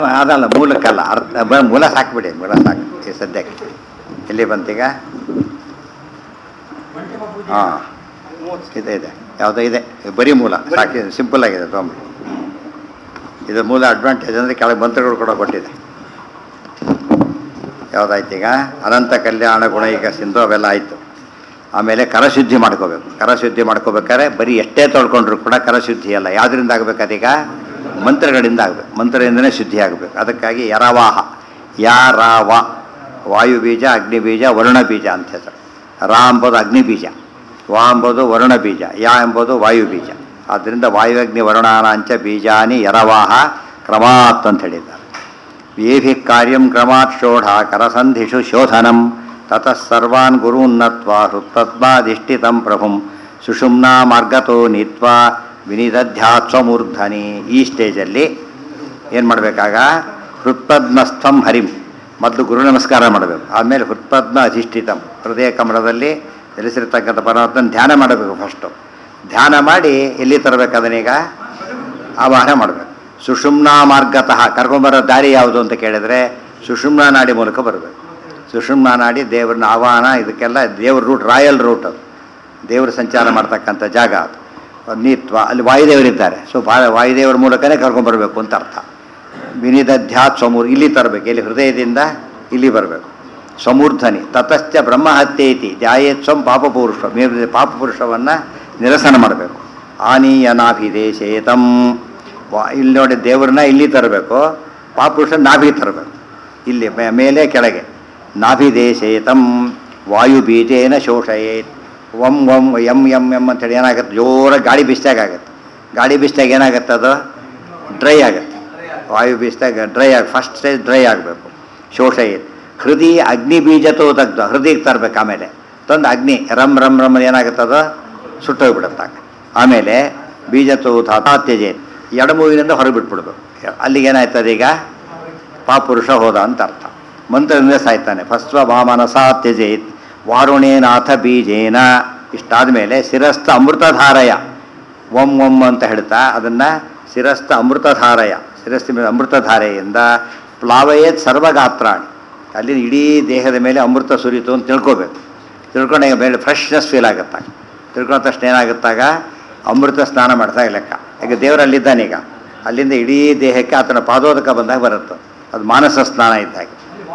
ಅದಲ್ಲ ಮೂಲಕ್ಕಲ್ಲ ಅರ್ಥ ಬ- ಮೂಲ ಸಾಕ್ಬಿಡಿ ಮೂಲ ಸಾಕು ಈ ಸದ್ಯಕ್ಕೆ ಎಲ್ಲಿ ಬಂತೀಗ ಹಾಂ ಇದೆ ಇದೆ ಯಾವುದೋ ಇದೆ ಬರೀ ಮೂಲ ಸಾಕಿ ಸಿಂಪಲ್ ಆಗಿದೆ ತೊಗೊಂಬಿಡಿ ಇದು ಮೂಲ ಅಡ್ವಾಂಟೇಜ್ ಅಂದರೆ ಕೆಳಗೆ ಮಂತ್ರಗಳು ಕೂಡ ಕೊಟ್ಟಿದೆ ಯಾವುದಾಯ್ತು ಈಗ ಅನಂತ ಕಲ್ಯಾಣ ಗುಣ ಈಗ ಸಿಂಧು ಅವೆಲ್ಲ ಆಯಿತು ಆಮೇಲೆ ಕರಶುದ್ಧಿ ಮಾಡ್ಕೋಬೇಕು ಕರಶುದ್ಧಿ ಮಾಡ್ಕೋಬೇಕಾದ್ರೆ ಬರೀ ಎಷ್ಟೇ ತೊಳ್ಕೊಂಡ್ರು ಕೂಡ ಕರಶುದ್ಧಿ ಅಲ್ಲ ಯಾವುದರಿಂದ ಆಗಬೇಕು ಅದೀಗ ಮಂತ್ರಗಳಿಂದ ಆಗಬೇಕು ಮಂತ್ರದಿಂದನೇ ಶುದ್ಧಿ ಆಗಬೇಕು ಅದಕ್ಕಾಗಿ ಯರವಾಹ ಯಾರಾವ ವಾಯು ಬೀಜ ಅಗ್ನಿ ಬೀಜ ವರುಣ ಬೀಜ ಅಂತ ಹೆಸರು ರಾ ಎಂಬುದು ಅಗ್ನಿ ಬೀಜ ವಾ ಎಂಬುದು ವರುಣ ಬೀಜ ಯಾ ಎಂಬುದು ವಾಯು ಬೀಜ ಆದ್ದರಿಂದ ವಾಯು ಅಗ್ನಿ ವರುಣಾನಾಂಚ ಬೀಜಾನಿ ಯರವಾಹ ಕ್ರಮಾತ್ ಅಂತ ಹೇಳಿದ್ದಾರೆ ಏಭಿ ಕಾರ್ಯಂ ಕ್ರಮಾತ್ ಷೋಢ ಕರಸಂಧಿಷು ಶೋಧನಂ ತತಃ ಸರ್ವಾನ್ ಗುರೂನ್ನತ್ವ ಹೃತ್ಪದ್ಮಾಧಿಷ್ಠಿತಂ ಪ್ರಭುಂ ಸುಷುಮ್ನಾ ಮಾರ್ಗತೋ ನೀತ್ವಾ ವಿನಿದಧ್ಯಾತ್ ಸ್ವಮೂರ್ಧನಿ ಈ ಸ್ಟೇಜಲ್ಲಿ ಏನು ಮಾಡಬೇಕಾಗ ಹೃತ್ಪದ್ಮಸ್ಥಂ ಹರಿಂ ಮೊದಲು ಗುರು ನಮಸ್ಕಾರ ಮಾಡಬೇಕು ಆಮೇಲೆ ಹೃತ್ಪದ್ಮ ಅಧಿಷ್ಠಿತಂ ಹೃದಯ ಕಮಲದಲ್ಲಿ ನೆಲೆಸಿರ್ತಕ್ಕಂಥ ಪರಮಾತ್ಮನ ಧ್ಯಾನ ಮಾಡಬೇಕು ಫಸ್ಟು ಧ್ಯಾನ ಮಾಡಿ ಎಲ್ಲಿ ತರಬೇಕು ಅದನ್ನೀಗ ಆವಾಹನೆ ಮಾಡಬೇಕು ಸುಷುಮ್ನಾ ಮಾರ್ಗತಃ ಕರ್ಕೊಂಬರೋ ದಾರಿ ಯಾವುದು ಅಂತ ಕೇಳಿದರೆ ಸುಷುಮ್ನಾ ನಾಡಿ ಮೂಲಕ ಬರಬೇಕು ಸುಷುಮ್ನಾ ನಾಡಿ ದೇವ್ರನ್ನ ಆವಾಹನ ಇದಕ್ಕೆಲ್ಲ ದೇವ್ರ ರೂಟ್ ರಾಯಲ್ ರೂಟ್ ಅದು ದೇವರು ಸಂಚಾರ ಮಾಡ್ತಕ್ಕಂಥ ಜಾಗ ಅದು ನೀತ್ವ ಅಲ್ಲಿ ವಾಯುದೇವರಿದ್ದಾರೆ ಸೊ ಬಾ ವಾಯುದೇವರ ಮೂಲಕನೇ ಕರ್ಕೊಂಬರ್ಬೇಕು ಅಂತ ಅರ್ಥ ವಿನಿದಧ್ಯಾತ್ ಸ್ವಮೂರ್ ಇಲ್ಲಿ ತರಬೇಕು ಇಲ್ಲಿ ಹೃದಯದಿಂದ ಇಲ್ಲಿ ಬರಬೇಕು ಸ್ವಮೂರ್ಧನಿ ತತಶ್ಚ ಬ್ರಹ್ಮಹತ್ಯೆ ಇತಿ ಧ್ಯಾಯೇತ್ ಸ್ವಂ ಪಾಪಪುರುಷ ಮೇಲೆ ಪಾಪಪುರುಷವನ್ನು ನಿರಸನ ಮಾಡಬೇಕು ಆನೀಯನಾಭಿದೇಶೇತಂ ವಾ ಇಲ್ಲಿ ನೋಡಿ ದೇವ್ರನ್ನ ಇಲ್ಲಿ ತರಬೇಕು ಪಾಪಪುರುಷ ನಾಭಿ ತರಬೇಕು ಇಲ್ಲಿ ಮೇ- ಮೇಲೆ ಕೆಳಗೆ ನಾಭಿದೇಶೇತಂ ವಾಯು ಬೀಜೇನ ಶೋಷಯೇತ್ ಒಂ ಒಂ ಎಂ ಎಂ ಎಂ ಅಂತೇಳಿ ಏನಾಗುತ್ತೆ ಜೋರಾಗಿ ಗಾಳಿ ಬೀಸ್ದಾಗ ಆಗುತ್ತೆ ಗಾಳಿ ಬೀಸ್ದಾಗ ಏನಾಗುತ್ತೆ ಅದು ಡ್ರೈ ಆಗುತ್ತೆ ವಾಯು ಬೀಸ್ದಾಗ ಡ್ರೈ ಆಗಿ ಫಸ್ಟ್ ಸ್ಟೇಜ್ ಡ್ರೈ ಆಗಬೇಕು ಶೋಷಯೇತ್ ಹೃದಯ ಅಗ್ನಿ ಬೀಜತೋ ದಗ್ಧ ಹೃದಯಕ್ಕೆ ತರಬೇಕು ಆಮೇಲೆ ತಂದು ಅಗ್ನಿ ರಮ್ ರಮ್ ರಮ್ ಏನಾಗುತ್ತೆ ಅದು ಸುಟ್ಟೋಗ್ಬಿಡುತ್ತೆ ಆಮೇಲೆ ಬೀಜತೋ ತ್ಯಜೇತ್ ಎಡಮೂವಿನಿಂದ ಹೊರಗೆ ಬಿಟ್ಬಿಡ್ಬೇಕು ಅಲ್ಲಿಗೆ ಏನಾಯ್ತದೆ ಈಗ ಪಾಪುರುಷ ಹೋದ ಅಂತ ಅರ್ಥ ಮಂತ್ರದಿಂದ ಸಾಯ್ತಾನೆ ಫಸ್ವ ವಾಮನಸ ತ್ಯಜೇತ್ ವಾರುಣೇನಾಥ ಬೀಜೇನ ಇಷ್ಟಾದ ಮೇಲೆ ಶಿರಸ್ಥ ಅಮೃತಧಾರಯ ಒಂ ಒಂ ಅಂತ ಹೇಳ್ತಾ ಅದನ್ನು ಶಿರಸ್ಥ ಅಮೃತಧಾರಯ ಶಿರಸ್ಥ ಮೇಲೆ ಅಮೃತಧಾರೆಯಿಂದ ಪ್ಲಾವಯೇತ್ ಸರ್ವಗಾತ್ರಾಣಿ ಅಲ್ಲಿ ಇಡೀ ದೇಹದ ಮೇಲೆ ಅಮೃತ ಸುರಿತು ಅಂತ ತಿಳ್ಕೊಬೇಕು ತಿಳ್ಕೊಂಡಾಗ ಮೇಲೆ ಫ್ರೆಶ್ನೆಸ್ ಫೀಲ್ ಆಗುತ್ತಾಗ ತಿಳ್ಕೊಂಡ ತಕ್ಷಣ ಏನಾಗುತ್ತಾಗ ಅಮೃತ ಸ್ನಾನ ಮಾಡ್ದಾಗ ಲೆಕ್ಕ ಈಗ ದೇವರಲ್ಲಿದ್ದಾನೀಗ ಅಲ್ಲಿಂದ ಇಡೀ ದೇಹಕ್ಕೆ ಆತನ ಪಾದೋದಕ ಬಂದಾಗ ಬರುತ್ತೆ ಅದು ಮಾನಸ ಸ್ನಾನ ಇದ್ದಾಗೆ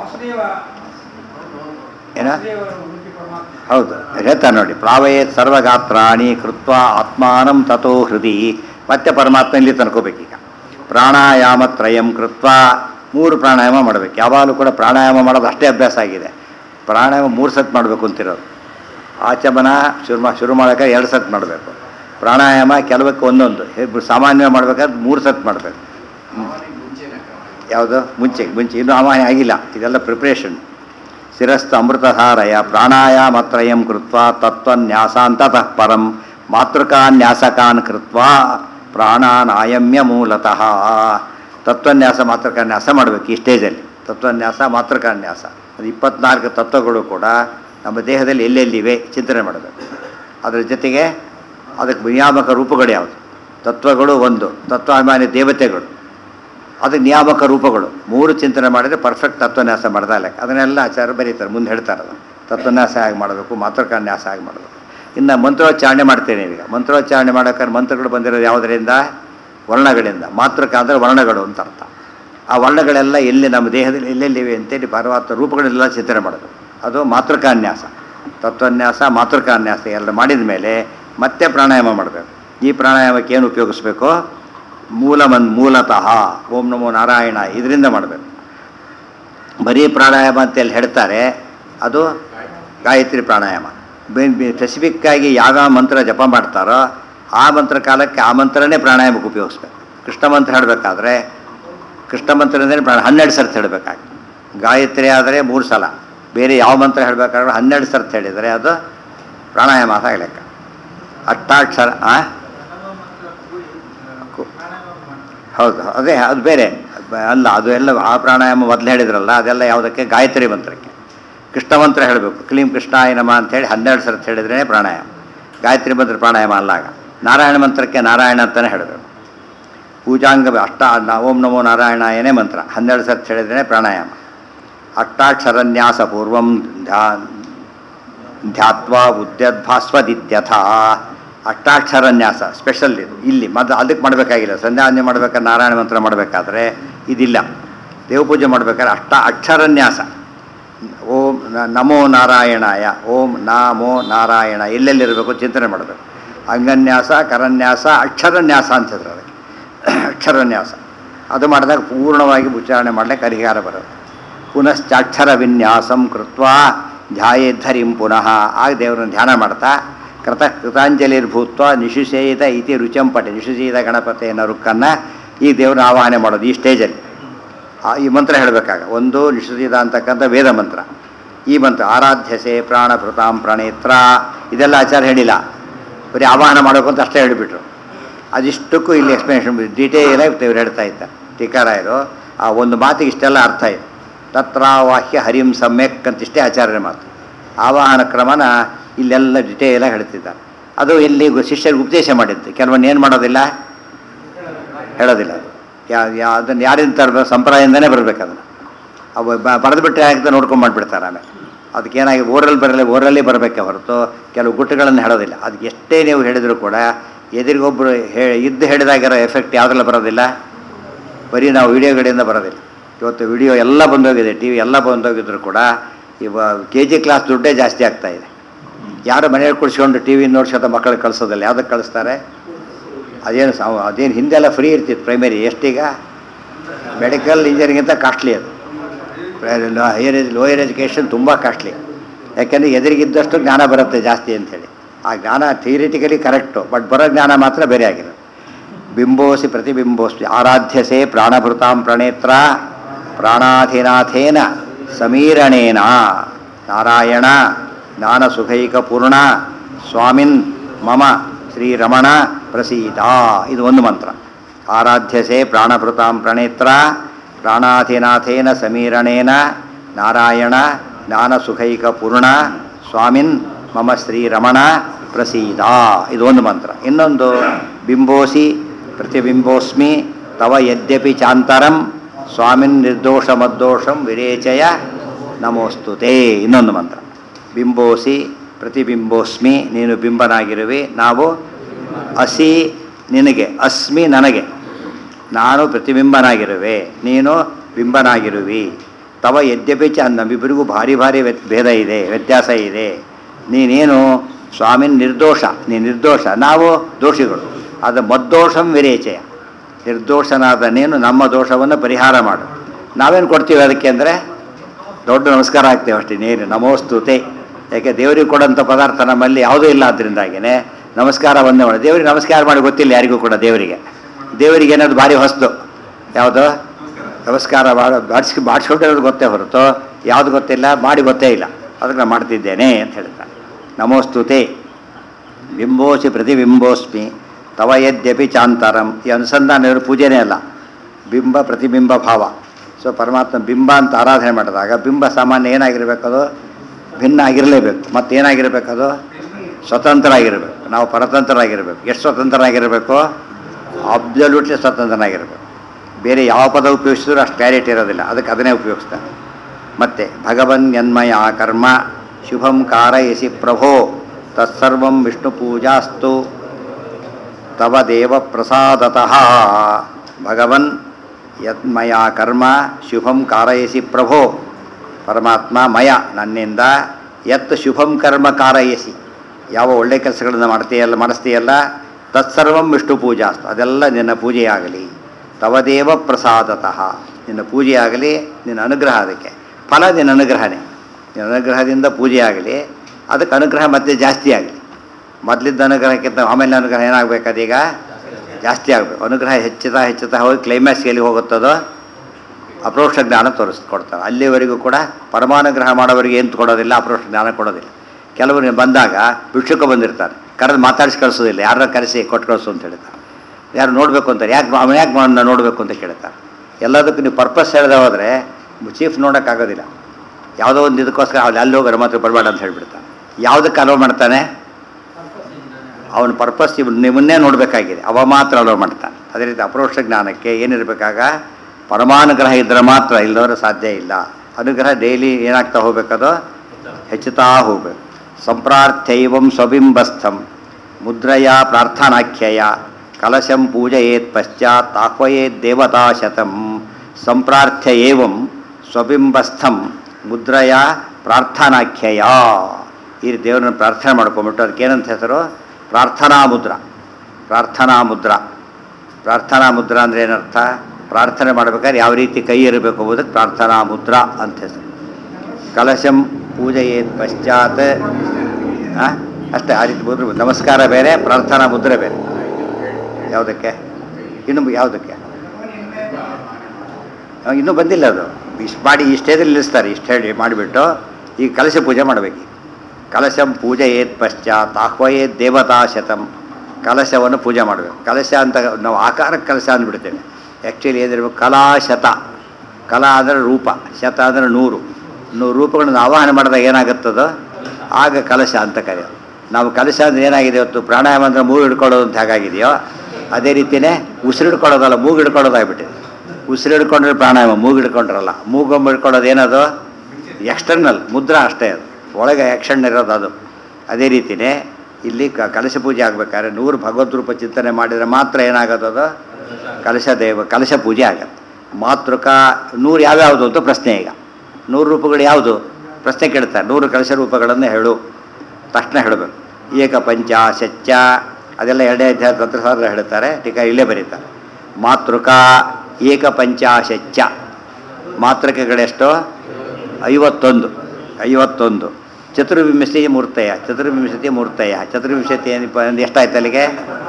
ಏನ ಹೌದು ಹೇಳ್ತಾ ನೋಡಿ ಪ್ರಾವಯೇತ್ ಸರ್ವಗಾತ್ರಾಣಿ ಕೃತ್ವ ಆತ್ಮಾನಂ ತಥೋ ಹೃದಿ ಮತ್ತೆ ಪರಮಾತ್ಮ ಇಲ್ಲಿ ತನ್ಕೋಬೇಕೀಗ ಪ್ರಾಣಾಯಾಮ ತ್ರಯಂ ಕೃತ್ವ ಮೂರು ಪ್ರಾಣಾಯಾಮ ಮಾಡಬೇಕು ಯಾವಾಗಲೂ ಕೂಡ ಪ್ರಾಣಾಯಾಮ ಮಾಡೋದು ಅಷ್ಟೇ ಅಭ್ಯಾಸ ಆಗಿದೆ ಪ್ರಾಣಾಯಾಮ ಮೂರು ಸತ್ ಮಾಡಬೇಕು ಅಂತಿರೋದು ಆಚಮನ ಶುರು ಮಾ ಶುರು ಮಾಡೋಕೆ ಎರಡು ಸತ್ ಮಾಡಬೇಕು ಪ್ರಾಣಾಯಾಮ ಕೆಲವಕ್ಕೆ ಒಂದೊಂದು ಹೇ- ಸಾಮಾನ್ಯ ಮಾಡ್ಬೇಕಾದ್ರೆ ಮೂರು ಸತ್ ಮಾಡಬೇಕು ಯಾವುದು ಮುಂಚೆ ಮುಂಚೆ ಇನ್ನೂ ಆವಾಹನೆ ಆಗಿಲ್ಲ ಇದೆಲ್ಲ ಪ್ರಿಪ್ರೇಷನ್ ಶಿರಸ್ಥ ಅಮೃತಧಾರಯ ಪ್ರಾಣಾಯಾಮತ್ರಯಂ ಕೃತ್ವ ತತ್ವನ್ಯಾಸಾಂತತಃ ಪರಂ ಮಾತೃಕಾನ್ಯಾಸಕಾನ್ ಕೃತ್ವ ಪ್ರಾಣಾನಾಯಮ್ಯ ಮೂಲತಃ ತತ್ವನ್ಯಾಸ ಮಾತೃಕಾನ್ಯಾಸ ಮಾಡಬೇಕು ಈ ಸ್ಟೇಜಲ್ಲಿ ತತ್ವನ್ಯಾಸ ಮಾತೃಕಾನ್ಯಾಸ ಅದು ಇಪ್ಪತ್ನಾಲ್ಕು ತತ್ವಗಳು ಕೂಡ ನಮ್ಮ ದೇಹದಲ್ಲಿ ಎಲ್ಲೆಲ್ಲಿವೆ ಚಿಂತನೆ ಮಾಡಬೇಕು ಅದರ ಜೊತೆಗೆ ಅದಕ್ಕೆ ನಿಯಾಮಕ ರೂಪಗಳು ಯಾವುದು ತತ್ವಗಳು ಒಂದು ತತ್ವಾಭಿಮಾನಿ ದೇವತೆಗಳು ಅದಕ್ಕೆ ನಿಯಾಮಕ ರೂಪಗಳು ಮೂರು ಚಿಂತನೆ ಮಾಡಿದರೆ ಪರ್ಫೆಕ್ಟ್ ತತ್ವನ್ಯಾಸ ಮಾಡ್ದಾ ಲೆಕ್ಕ ಅದನ್ನೆಲ್ಲ ಆಚಾರ್ಯ ಬರೀತಾರೆ ಮುಂದೆ ಹೇಳ್ತಾರೆ ಅದು ತತ್ವನ್ಯಾಸ ಹೇಗೆ ಮಾಡಬೇಕು ಮಾತೃಕಾನ್ಯಾಸ ಹೇಗೆ ಮಾಡಬೇಕು ಇನ್ನು ಮಂತ್ರೋಚ್ಚಾರಣೆ ಮಾಡ್ತೇನೆ ಈಗ ಮಂತ್ರೋಚ್ಚಾರಣೆ ಮಾಡೋಕ್ಕಾದ್ರೆ ಮಂತ್ರಗಳು ಬಂದಿರೋದು ಯಾವುದರಿಂದ ವರ್ಣಗಳಿಂದ ಮಾತೃಕ ಅಂದರೆ ವರ್ಣಗಳು ಅಂತ ಅರ್ಥ ಆ ವರ್ಣಗಳೆಲ್ಲ ಎಲ್ಲಿ ನಮ್ಮ ದೇಹದಲ್ಲಿ ಎಲ್ಲೆಲ್ಲಿವೆ ಅಂತೇಳಿ ಪರಮಾತ್ಮ ರೂಪಗಳೆಲ್ಲ ಚಿಂತನೆ ಮಾಡೋದು ಅದು ಮಾತೃಕಾನ್ಯಾಸ ತತ್ವನ್ಯಾಸ ಮಾತೃಕಾನ್ಯಾಸ ಎಲ್ಲ ಮಾಡಿದ ಮೇಲೆ ಮತ್ತೆ ಪ್ರಾಣಾಯಾಮ ಮಾಡಬೇಕು ಈ ಪ್ರಾಣಾಯಾಮಕ್ಕೆ ಏನು ಉಪಯೋಗಿಸ್ಬೇಕು ಮೂಲ ಮನ್ ಮೂಲತಃ ಓಂ ನಮೋ ನಾರಾಯಣ ಇದರಿಂದ ಮಾಡಬೇಕು ಬರೀ ಪ್ರಾಣಾಯಾಮ ಅಂತೇಳಿ ಹೇಳ್ತಾರೆ ಅದು ಗಾಯತ್ರಿ ಪ್ರಾಣಾಯಾಮ ಸ್ಪೆಸಿಫಿಕ್ಕಾಗಿ ಯಾವ ಮಂತ್ರ ಜಪ ಮಾಡ್ತಾರೋ ಆ ಮಂತ್ರ ಕಾಲಕ್ಕೆ ಆ ಮಂತ್ರನೇ ಪ್ರಾಣಾಯಾಮಕ್ಕೆ ಉಪಯೋಗಿಸ್ಬೇಕು ಕೃಷ್ಣ ಮಂತ್ರ ಹೇಳಬೇಕಾದ್ರೆ ಕೃಷ್ಣ ಮಂತ್ರದಿಂದಲೇ ಪ್ರಾಣ ಹನ್ನೆರಡು ಸರ್ತಿ ಹೇಳಬೇಕಾಗಿ ಗಾಯತ್ರಿ ಆದರೆ ಮೂರು ಸಲ ಬೇರೆ ಯಾವ ಮಂತ್ರ ಹೇಳಬೇಕಾದ್ರೆ ಹನ್ನೆರಡು ಸರ್ತಿ ಹೇಳಿದರೆ ಅದು ಪ್ರಾಣಾಯಾಮ ಅಂತ ಲೆಕ್ಕ ಅಷ್ಟಾಕ್ಷರ ಆ ಕು- ಹೌದು ಅದೇ ಅದು ಬೇರೆ ಬ- ಅಲ್ಲ ಅದು ಎಲ್ಲ ಆ ಪ್ರಾಣಾಯಾಮ ಮೊದಲು ಹೇಳಿದ್ರಲ್ಲ ಅದೆಲ್ಲ ಯಾವುದಕ್ಕೆ ಗಾಯತ್ರಿ ಮಂತ್ರಕ್ಕೆ ಕೃಷ್ಣ ಮಂತ್ರ ಹೇಳಬೇಕು ಕ್ಲೀಂ ಕೃಷ್ಣಾಯ ನಮ ಅಂತೇಳಿ ಹನ್ನೆರಡು ಸರ್ತಿ ಹೇಳಿದ್ರೇ ಪ್ರಾಣಾಯಾಮ ಗಾಯತ್ರಿ ಮಂತ್ರ ಪ್ರಾಣಾಯಾಮ ಅಲ್ಲ ಆಗ ನಾರಾಯಣ ಮಂತ್ರಕ್ಕೆ ನಾರಾಯಣ ಅಂತಲೇ ಹೇಳಬೇಕು ಪೂಜಾಂಗ ಅಷ್ಟ ನ- ಓಂ ನಮೋ ನಾರಾಯಣಾಯನೇ ಮಂತ್ರ ಹನ್ನೆರಡು ಸರ್ತಿ ಹೇಳಿದ್ರೆ ಪ್ರಾಣಾಯಾಮ ಅಷ್ಟಾಕ್ಷರನ್ಯಾಸ ಪೂರ್ವಂ ಧ್ಯಾ ಧ್ಯಾತ್ವಾ ಉದ್ಯದ್ಭಾಸ್ವದಿತ್ಯಥ ಅಷ್ಟಾಕ್ಷರನ್ಯಾಸ ಸ್ಪೆಷಲ್ ಇದು ಇಲ್ಲಿ ಮೊದಲು ಅದಕ್ಕೆ ಮಾಡಬೇಕಾಗಿಲ್ಲ ಸಂಧ್ಯಾವಂದನೆ ಮಾಡ್ಬೇಕಾದ್ರೆ ನಾರಾಯಣ ಮಂತ್ರ ಮಾಡಬೇಕಾದ್ರೆ ಇದಿಲ್ಲ ದೇವಪೂಜೆ ಮಾಡ್ಬೇಕಾದ್ರೆ ಅಷ್ಟ ಅಕ್ಷರನ್ಯಾಸ ಓಂ ನ- ನಮೋ ನಾರಾಯಣಾಯ ಓಂ ನಮೋ ನಾರಾಯಣ ಎಲ್ಲೆಲ್ಲಿರಬೇಕು ಚಿಂತನೆ ಮಾಡಬೇಕು ಅಂಗನ್ಯಾಸ ಕರನ್ಯಾಸ ಅಕ್ಷರನ್ಯಾಸ ಅಂತಿದ್ರು ಅದಕ್ಕೆ ಅಕ್ಷರನ್ಯಾಸ ಅದು ಮಾಡಿದಾಗ ಪೂರ್ಣವಾಗಿ ಉಚ್ಚಾರಣೆ ಮಾಡಲಿಕ್ಕೆ ಅಧಿಕಾರ ಬರುತ್ತೆ ಪುನಶ್ಚಾಕ್ಷರ ವಿನ್ಯಾಸಂ ಕೃತ್ವ ಧ್ಯಾಯೇದ್ಧರಿಂ ಪುನಃ ಆಗ ದೇವರನ್ನು ಧ್ಯಾನ ಮಾಡ್ತಾ ಕೃತ ಕೃತಾಂಜಲಿರ್ಭೂತ್ವ ನಿಶುಷೇಯಿತ ಇತಿ ರುಚಂಪಟೆ ನಿಶುಷೇಯಿತ ಗಣಪತಿಯನ್ನು ರುಕ್ಕನ್ನು ಈ ದೇವರನ್ನ ಆವಾಹನೆ ಮಾಡೋದು ಈ ಸ್ಟೇಜಲ್ಲಿ ಆ ಈ ಮಂತ್ರ ಹೇಳಬೇಕಾಗ ಒಂದು ನಿಶ್ಚಿತ ಅಂತಕ್ಕಂಥ ವೇದ ಮಂತ್ರ ಈ ಮಂತ್ರ ಆರಾಧ್ಯಸೆ ಪ್ರಾಣಭೃತಾಂ ಪ್ರಣೇತ್ರ ಇದೆಲ್ಲ ಆಚಾರ ಹೇಳಿಲ್ಲ ಬರೀ ಆವಾಹನ ಮಾಡಬೇಕು ಅಂತ ಅಷ್ಟೇ ಹೇಳಿಬಿಟ್ರು ಅದಿಷ್ಟಕ್ಕೂ ಇಲ್ಲಿ ಎಕ್ಸ್ಪ್ಲನೇಷನ್ ಡೀಟೇಲಾಗಿ ಇವ್ರು ಹೇಳ್ತಾ ಇದ್ದ ಟೀಕಾರಾಯರು ಆ ಒಂದು ಮಾತಿಗೆ ಇಷ್ಟೆಲ್ಲ ಅರ್ಥ ಇದೆ ತತ್ರಾವಾಹ್ಯ ಹರಿಂ ಸಮ್ಯಕ್ ಅಂತ ಇಷ್ಟೇ ಆಚಾರ್ಯರ ಮಾತು ಆವಾಹನ ಕ್ರಮನ ಇಲ್ಲೆಲ್ಲ ಡಿಟೇಲಾಗಿ ಹೇಳ್ತಿದ್ದಾರೆ ಅದು ಇಲ್ಲಿ ಗು- ಶಿಷ್ಯರಿಗೆ ಉಪದೇಶ ಮಾಡಿದ್ದು ಕೆಲವೊಂದು ಏನು ಮಾಡೋದಿಲ್ಲ ಹೇಳೋದಿಲ್ಲ ಅದು ಯಾ ಯಾ ಅದನ್ನು ಯಾರಿಂದ ತರಬೇಕು ಸಂಪ್ರದಾಯದಿಂದನೇ ಬರಬೇಕು ಅದನ್ನು ಅವು ಬರೆದು ಬಿಟ್ಟರೆ ಆಗ್ತಾ ನೋಡ್ಕೊಂಡು ಮಾಡಿಬಿಡ್ತಾರೆ ಆಮೇಲೆ ಅದಕ್ಕೆ ಏನಾಗಿ ಓರಲ್ಲಿ ಬರಲಿ ಓರಲ್ಲಿ ಬರಬೇಕೆ ಹೊರತು ಕೆಲವು ಗುಟ್ಟುಗಳನ್ನು ಹೇಳೋದಿಲ್ಲ ಅದಕ್ಕೆ ಎಷ್ಟೇ ನೀವು ಹೇಳಿದರೂ ಕೂಡ ಎದುರಿಗೊಬ್ಬರು ಹೇ ಇದ್ದು ಹೇಳಿದಾಗಿರೋ ಎಫೆಕ್ಟ್ ಯಾವುದೆಲ್ಲ ಬರೋದಿಲ್ಲ ಬರೀ ನಾವು ವಿಡಿಯೋಗಳಿಂದ ಬರೋದಿಲ್ಲ ಇವತ್ತು ವಿಡಿಯೋ ಎಲ್ಲ ಬಂದೋಗಿದೆ ಟಿ ವಿ ಎಲ್ಲ ಬಂದೋಗಿದ್ರು ಕೂಡ ಇವ ಕೆ ಜಿ ಕ್ಲಾಸ್ ದುಡ್ಡೇ ಜಾಸ್ತಿ ಆಗ್ತಾ ಇದೆ ಯಾರು ಮನೆಯಲ್ಲಿ ಕುಡಿಸ್ಕೊಂಡು ಟಿ ವಿ ನೋಡ್ಸೋದ ಮಕ್ಕಳಿಗೆ ಕಳಿಸೋದಿಲ್ಲ ಯಾವುದಕ್ಕೆ ಕಳಿಸ್ತಾರೆ ಅದೇನು ಸಾವ ಅದೇನು ಹಿಂದೆಲ್ಲ ಫ್ರೀ ಇರ್ತಿತ್ತು ಪ್ರೈಮರಿ ಎಷ್ಟೀಗ ಮೆಡಿಕಲ್ ಇಂಜಿನಿಯರಿಂಗಿಂತ ಕಾಸ್ಟ್ಲಿ ಅದು ಹೈಯರ್ ಎಜ್ ಲೋಯರ್ ಎಜುಕೇಷನ್ ತುಂಬ ಕಾಸ್ಟ್ಲಿ ಯಾಕೆಂದರೆ ಎದುರಿಗಿದ್ದಷ್ಟು ಜ್ಞಾನ ಬರುತ್ತೆ ಜಾಸ್ತಿ ಅಂಥೇಳಿ ಆ ಜ್ಞಾನ ಥಿಯರಿಟಿಕಲಿ ಕರೆಕ್ಟು ಬಟ್ ಬರೋ ಜ್ಞಾನ ಮಾತ್ರ ಬೇರೆ ಆಗಿರೋದು ಬಿಂಬೋಸಿ ಪ್ರತಿಬಿಂಬೋಸ್ತಿ ಆರಾಧ್ಯಸೆ ಪ್ರಾಣಭೃತಾಂ ಪ್ರಣೇತ್ರ ಪ್ರಾಣಾಧಿನಾಥೇನ ಸಮೀರಣೇನ ನಾರಾಯಣ ಜ್ಞಾನಸುಖೈಕಪೂರ್ಣ ಸ್ವಾಮಿನ್ ಮಮ ಶ್ರೀರಮಣ ಪ್ರಸೀದ ಇದು ಒಂದು ಮಂತ್ರ ಆರಾಧ್ಯಸೆ ಪ್ರಾಣಭೃತಾಂ ಪ್ರಣೇತ್ರ ಪ್ರಾಣಾಧಿನಾಥೇನ ಸಮೀರಣೇನ ನಾರಾಯಣ ಜ್ಞಾನಸುಖೈಕಪೂರ್ಣ ಸ್ವಾಮಿನ್ ಮಮ ಶ್ರೀರಮಣ ಪ್ರಸೀದ ಇದು ಒಂದು ಮಂತ್ರ ಇನ್ನೊಂದು ಬಿಂಬೋಸಿ ಪ್ರತಿಬಿಂಬೋಸ್ಮಿ ತವ ಯದ್ಯಪಿ ಚಾಂತರಂ ಸ್ವಾಮಿನ್ ನಿರ್ದೋಷ ಮದ್ದೋಷಂ ವಿರೇಚಯ ನಮೋಸ್ತುತೆ ಇನ್ನೊಂದು ಮಂತ್ರ ಬಿಂಬೋಸಿ ಪ್ರತಿಬಿಂಬೋಸ್ಮಿ ನೀನು ಬಿಂಬನಾಗಿರುವೆ ನಾವು ಅಸಿ ನಿನಗೆ ಅಸ್ಮಿ ನನಗೆ ನಾನು ಪ್ರತಿಬಿಂಬನಾಗಿರುವೆ ನೀನು ಬಿಂಬನಾಗಿರುವಿ ತವ ಯದ್ಯಪಿ ಚ ನಮ್ಮಿಬ್ಬರಿಗೂ ಭಾರಿ ಭಾರಿ ವ್ಯತ್ ಭೇದ ಇದೆ ವ್ಯತ್ಯಾಸ ಇದೆ ನೀನೇನು ಸ್ವಾಮಿನ್ ನಿರ್ದೋಷ ನೀ ನಿರ್ದೋಷ ನಾವು ದೋಷಿಗಳು ಅದು ಮದ್ದೋಷಂ ವಿರೇಚಯ ನಿರ್ದೋಷನಾದ ನೀನು ನಮ್ಮ ದೋಷವನ್ನು ಪರಿಹಾರ ಮಾಡು ನಾವೇನು ಕೊಡ್ತೀವಿ ಅದಕ್ಕೆ ಅಂದರೆ ದೊಡ್ಡ ನಮಸ್ಕಾರ ಆಗ್ತೇವೆ ಅಷ್ಟೇ ನೀನು ನಮೋಸ್ತುತೆ ಯಾಕೆ ದೇವರಿಗೆ ಕೊಡೋಂಥ ಪದಾರ್ಥ ನಮ್ಮಲ್ಲಿ ಯಾವುದೂ ಇಲ್ಲ ಅದರಿಂದಾಗಿನೇ ನಮಸ್ಕಾರ ಒಂದೇ ಮಾಡಿ ದೇವರಿಗೆ ನಮಸ್ಕಾರ ಮಾಡಿ ಗೊತ್ತಿಲ್ಲ ಯಾರಿಗೂ ಕೂಡ ದೇವರಿಗೆ ದೇವರಿಗೆ ಏನಾದ್ರು ಭಾರಿ ಹೊಸ್ತು ಯಾವುದು ನಮಸ್ಕಾರ ಮಾಡ ಬಾಡಿಸ್ಕೊ ಬಾಡಿಸ್ಕೊಂಡಿರೋದು ಗೊತ್ತೇ ಹೊರತು ಯಾವುದು ಗೊತ್ತಿಲ್ಲ ಮಾಡಿ ಗೊತ್ತೇ ಇಲ್ಲ ಅದಕ್ಕೆ ನಾನು ಮಾಡ್ತಿದ್ದೇನೆ ಅಂತ ಹೇಳ್ತಾರೆ ನಮೋಸ್ತುತೆ ಬಿಂಬೋಸಿ ಪ್ರತಿಬಿಂಬೋಸ್ಮಿ ತವ ಯದ್ಯಪಿ ಚಾಂತರಂ ಈ ಅನುಸಂಧಾನ ಇರೋ ಪೂಜೆನೇ ಅಲ್ಲ ಬಿಂಬ ಪ್ರತಿಬಿಂಬ ಭಾವ ಸೊ ಪರಮಾತ್ಮ ಬಿಂಬ ಅಂತ ಆರಾಧನೆ ಮಾಡಿದಾಗ ಬಿಂಬ ಸಾಮಾನ್ಯ ಏನಾಗಿರಬೇಕದು ಭಿನ್ನ ಆಗಿರಲೇಬೇಕು ಮತ್ತೇನಾಗಿರಬೇಕದು ಸ್ವತಂತ್ರ ಆಗಿರಬೇಕು ನಾವು ಪರತಂತ್ರರಾಗಿರಬೇಕು ಎಷ್ಟು ಸ್ವತಂತ್ರರಾಗಿರಬೇಕು ಅಬ್ಸಲ್ಯೂಟ್ಲಿ ಸ್ವತಂತ್ರನಾಗಿರಬೇಕು ಬೇರೆ ಯಾವ ಪದ ಉಪಯೋಗಿಸಿದ್ರು ಅಷ್ಟು ಕ್ಲಾರಿಟಿ ಇರೋದಿಲ್ಲ ಅದಕ್ಕೆ ಅದನ್ನೇ ಉಪಯೋಗಿಸ್ತಾರೆ ಮತ್ತೆ ಭಗವನ್ ಯನ್ಮಯ ಕರ್ಮ ಶುಭಂ ಕಾರಯಸಿ ಪ್ರಭೋ ತತ್ಸರ್ವಂ ವಿಷ್ಣು ಪೂಜಾಸ್ತು ತವ ದೇವ ಪ್ರಸಾದತಃ ಭಗವನ್ ಯನ್ಮಯ ಕರ್ಮ ಶುಭಂ ಕಾರಯಸಿ ಪ್ರಭೋ ಪರಮಾತ್ಮ ಮಯ ನನ್ನಿಂದ ಯತ್ ಶುಭಂ ಕರ್ಮ ಕಾರಯಸಿ ಯಾವ ಒಳ್ಳೆ ಕೆಲಸಗಳನ್ನು ಮಾಡ್ತೀಯಲ್ಲ ಮಾಡಿಸ್ತೀಯಲ್ಲ ತತ್ಸರ್ವಂ ವಿಷ್ಣು ಪೂಜಾಸ್ತು ಅದೆಲ್ಲ ನಿನ್ನ ಪೂಜೆಯಾಗಲಿ ತವದೇವ ಪ್ರಸಾದತಃ ನಿನ್ನ ಪೂಜೆಯಾಗಲಿ ನಿನ್ನ ಅನುಗ್ರಹ ಅದಕ್ಕೆ ಫಲ ನಿನ್ನ ಅನುಗ್ರಹನೇ ನಿನ್ನ ಅನುಗ್ರಹದಿಂದ ಪೂಜೆಯಾಗಲಿ ಅದಕ್ಕೆ ಅನುಗ್ರಹ ಮತ್ತೆ ಜಾಸ್ತಿ ಆಗಲಿ ಮೊದಲಿದ್ದ ಅನುಗ್ರಹಕ್ಕಿಂತ ಆಮೇಲೆ ಅನುಗ್ರಹ ಏನಾಗಬೇಕದೀಗ ಜಾಸ್ತಿ ಆಗಬೇಕು ಅನುಗ್ರಹ ಹೆಚ್ಚುತ್ತಾ ಹೆಚ್ಚುತ್ತಾ ಹೋಗಿ ಕ್ಲೈಮ್ಯಾಕ್ಸ್ ಎಲ್ಲಿ ಹೋಗುತ್ತದೋ ಅಪ್ರೋಕ್ಷ ಜ್ಞಾನ ತೋರಿಸ್ಕೊಡ್ತಾರೆ ಅಲ್ಲಿವರೆಗೂ ಕೂಡ ಪರಮಾನುಗ್ರಹ ಮಾಡೋವರಿಗೆ ಏನು ಕೊಡೋದಿಲ್ಲ ಅಪ್ರೋಕ್ಷ ಜ್ಞಾನ ಕೊಡೋದಿಲ್ಲ ಕೆಲವರು ಬಂದಾಗ ಭಿಕ್ಷುಕ ಬಂದಿರ್ತಾರೆ ಕರೆದು ಮಾತಾಡಿಸಿ ಕಳಿಸೋದಿಲ್ಲ ಯಾರನ್ನ ಕರೆಸಿ ಕೊಟ್ಟು ಕಳಿಸು ಅಂತ ಹೇಳ್ತಾರೆ ಯಾರು ನೋಡಬೇಕು ಅಂತಾರೆ ಯಾಕೆ ಅವನು ಯಾಕೆ ಅವನ್ನ ನೋಡಬೇಕು ಅಂತ ಕೇಳ್ತಾರೆ ಎಲ್ಲದಕ್ಕೂ ನೀವು ಪರ್ಪಸ್ ಹೇಳ್ದೆ ಹೋದರೆ ಚೀಫ್ ನೋಡೋಕ್ಕಾಗೋದಿಲ್ಲ ಯಾವುದೋ ಒಂದು ಇದಕ್ಕೋಸ್ಕರ ಅಲ್ಲಿ ಅಲ್ಲಿ ಹೋಗಿ ನಮ್ಮ ಹತ್ರ ಬರಬೇಡ ಅಂತ ಹೇಳ್ಬಿಡ್ತಾನೆ ಯಾವುದಕ್ಕೆ ಅಲೋ ಮಾಡ್ತಾನೆ ಅವನ ಪರ್ಪಸ್ ನಿಮ್ಮನ್ನೇ ನೋಡಬೇಕಾಗಿದೆ ಅವ ಮಾತ್ರ ಅಲೋ ಮಾಡ್ತಾನೆ ಅದೇ ರೀತಿ ಅಪರೋಕ್ಷ ಜ್ಞಾನಕ್ಕೆ ಏನಿರಬೇಕಾಗ ಪರಮಾನುಗ್ರಹ ಇದ್ದರೆ ಮಾತ್ರ ಇಲ್ಲದವರು ಸಾಧ್ಯ ಇಲ್ಲ ಅನುಗ್ರಹ ಡೈಲಿ ಏನಾಗ್ತಾ ಹೋಗ್ಬೇಕದು ಹೆಚ್ಚುತ್ತಾ ಹೋಗ್ಬೇಕು ಸಂಪ್ರಾರ್ಥೈವಂ ಸ್ವಬಿಂಬಸ್ಥಂ ಮುದ್ರಯ ಪ್ರಾರ್ಥನಾಖ್ಯಯ ಕಲಶಂ ಪೂಜಯೇತ್ ಪಶ್ಚಾತ್ ಆಹ್ವಯೇತ್ ದೇವತಾ ಶತಂ ಸಂಪ್ರಾರ್ಥ್ಯ ಏವಂ ಸ್ವಬಿಂಬಸ್ಥಂ ಮುದ್ರಯ ಪ್ರಾರ್ಥನಾಖ್ಯಯ ಈ ರೀತಿ ದೇವರನ್ನ ಪ್ರಾರ್ಥನೆ ಮಾಡ್ಕೊಂಬಿಟ್ಟು ಅದಕ್ಕೇನಂತ ಹೆಸರು ಪ್ರಾರ್ಥನಾ ಮುದ್ರ ಪ್ರಾರ್ಥನಾ ಮುದ್ರ ಪ್ರಾರ್ಥನಾ ಮುದ್ರ ಅಂದರೆ ಏನರ್ಥ ಪ್ರಾರ್ಥನೆ ಮಾಡ್ಬೇಕಾದ್ರೆ ಯಾವ ರೀತಿ ಕೈ ಇರಬೇಕು ಎಂಬುದಕ್ಕೆ ಪ್ರಾರ್ಥನಾ ಮುದ್ರ ಅಂತ ಹೆಸರು ಕಲಶಂ ಪೂಜೆಯೇತ್ ಪಶ್ಚಾತ್ ಆ? ಅಷ್ಟೇ ಆ ರೀತಿ ಮುದ್ರೆ ನಮಸ್ಕಾರ ಬೇರೆ ಪ್ರಾರ್ಥನಾ ಮುದ್ರೆ ಬೇರೆ ಯಾವುದಕ್ಕೆ ಇನ್ನು ಯಾವುದಕ್ಕೆ ಆ, ಇನ್ನೂ ಬಂದಿಲ್ಲ ಅದು ಇಷ್ಟು ಮಾಡಿ ಇಷ್ಟೇದಲ್ಲಿ ನಿಲ್ಲಿಸ್ತಾರೆ ಇಷ್ಟು ಹೇಳಿ ಮಾಡಿಬಿಟ್ಟು ಈಗ ಕಲಶ ಪೂಜೆ ಮಾಡಬೇಕು ಕಲಶಂ ಪೂಜೆ ಏತ್ ಪಶ್ಚಾತ್ ಆಹ್ವಯೇತ್ ದೇವತಾ ಶತಂ ಕಲಶವನ್ನು ಪೂಜೆ ಮಾಡಬೇಕು ಕಲಶ ಅಂತ ನಾವು ಆಕಾರಕ್ಕೆ ಕಲಶ ಅಂದ್ಬಿಡ್ತೇವೆ ಆ್ಯಕ್ಚುಲಿ ಏನಿರ್ಬೇಕು ಕಲಾಶತ ಕಲಾ ಅಂದರೆ ರೂಪ ಶತ ಅಂದರೆ ನೂರು ನೂರು ರೂಪಗಳನ್ನು ಆವಾಹನೆ ಮಾಡಿದಾಗ ಏನಾಗುತ್ತದೋ ಆಗ ಕಲಶ ಅಂತ ಕರೆಯೋದು ನಾವು ಕಲಶ ಅಂದರೆ ಏನಾಗಿದೆ ಇವತ್ತು ಪ್ರಾಣಾಯಾಮ ಅಂದರೆ ಮೂಗು ಹಿಡ್ಕೊಳ್ಳೋದು ಅಂತ ಹೇಗಾಗಿದೆಯೋ ಅದೇ ರೀತಿಯೇ ಉಸಿರು ಹಿಡ್ಕೊಳ್ಳೋದಲ್ಲ ಮೂಗು ಹಿಡ್ಕೊಳ್ಳೋದಾಗ್ಬಿಟ್ಟಿದೆ ಉಸಿರು ಹಿಡ್ಕೊಂಡ್ರೆ ಪ್ರಾಣಾಯಾಮ ಮೂಗು ಹಿಡ್ಕೊಂಡ್ರಲ್ಲ ಮೂಗು ಹಿಡ್ಕೊಳ್ಳೋದು ಏನದು ಎಕ್ಸ್ಟರ್ನಲ್ ಮುದ್ರಾ ಅಷ್ಟೇ ಅದು ಒಳಗೆ ಆ್ಯಕ್ಷನ್ ಇರೋದು ಅದು ಅದೇ ರೀತಿಯೇ ಇಲ್ಲಿ ಕ- ಕಲಶ ಪೂಜೆ ಆಗಬೇಕಾದ್ರೆ ನೂರು ಭಗವದ್ ರೂಪ ಚಿಂತನೆ ಮಾಡಿದರೆ ಮಾತ್ರ ಏನಾಗೋದು ಅದು ಕಲಶ ದೇವ ಕಲಶ ಪೂಜೆ ಆಗತ್ತೆ ಮಾತೃಕ ನೂರು ಯಾವ್ಯಾವುದು ಅಂತ ಪ್ರಶ್ನೆ ಈಗ ನೂರು ರೂಪಗಳು ಯಾವುದು ಪ್ರಶ್ನೆ ಕೇಳ್ತಾರೆ ನೂರು ಕಲಶ ರೂಪಗಳನ್ನು ಹೇಳು ತಕ್ಷಣ ಹೇಳಬೇಕು ಏಕ ಪಂಚಾಶಚ್ಚ ಅದೆಲ್ಲ ಎರಡೇ ಅಧ್ಯಾಯ ತಂತ್ರಸಾರ ಹೇಳ್ತಾರೆ ಟೀಕಾ ಇಲ್ಲೇ ಬರೀತಾರೆ ಮಾತೃಕ ಏಕ ಪಂಚಾಶಚ್ಚ ಮಾತೃಕೆಗಳೆಷ್ಟು ಐವತ್ತೊಂದು ಐವತ್ತೊಂದು ಚತುರ್ವಿಂಶತಿ ಮೂರ್ತಯ ಚತುರ್ವಿಂಶತಿ ಮೂರ್ತಯ ಚತುರ್ವಿಂಶತಿ ಏನಪ್ಪ ಅಂದ್ರೆ ಎಷ್ಟಾಯ್ತು ಅಲ್ಲಿಗೆ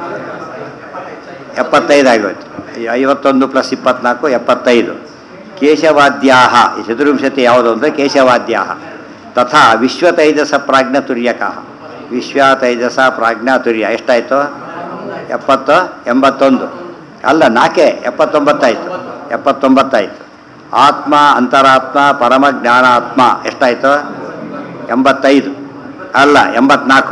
ಎಪ್ಪತ್ತೈದು ಆಗೋಯ್ತು ಈ ಐವತ್ತೊಂದು ಪ್ಲಸ್ ಇಪ್ಪತ್ನಾಲ್ಕು ಎಪ್ಪತ್ತೈದು ಕೇಶವಾದ್ಯಾಹ ಈ ಚತುರ್ವಿಂಶತಿ ಯಾವುದು ಅಂದರೆ ಕೇಶವಾದ್ಯಾಹ ತಥಾ ವಿಶ್ವತೈಜಸ ಪ್ರಾಜ್ಞತುರ್ಯಕ ವಿಶ್ವತೈಜಸ ಪ್ರಾಜ್ಞಾತುರ್ಯ ಎಷ್ಟಾಯಿತು ಎಪ್ಪತ್ತು ಎಂಬತ್ತೊಂದು ಅಲ್ಲ ನಾಕೆ ಎಪ್ಪತ್ತೊಂಬತ್ತಾಯಿತು ಎಪ್ಪತ್ತೊಂಬತ್ತಾಯಿತು ಆತ್ಮ ಅಂತರಾತ್ಮ ಪರಮ ಜ್ಞಾನಾತ್ಮ ಎಷ್ಟಾಯಿತು ಎಂಬತ್ತೈದು ಅಲ್ಲ ಎಂಬತ್ನಾಲ್ಕು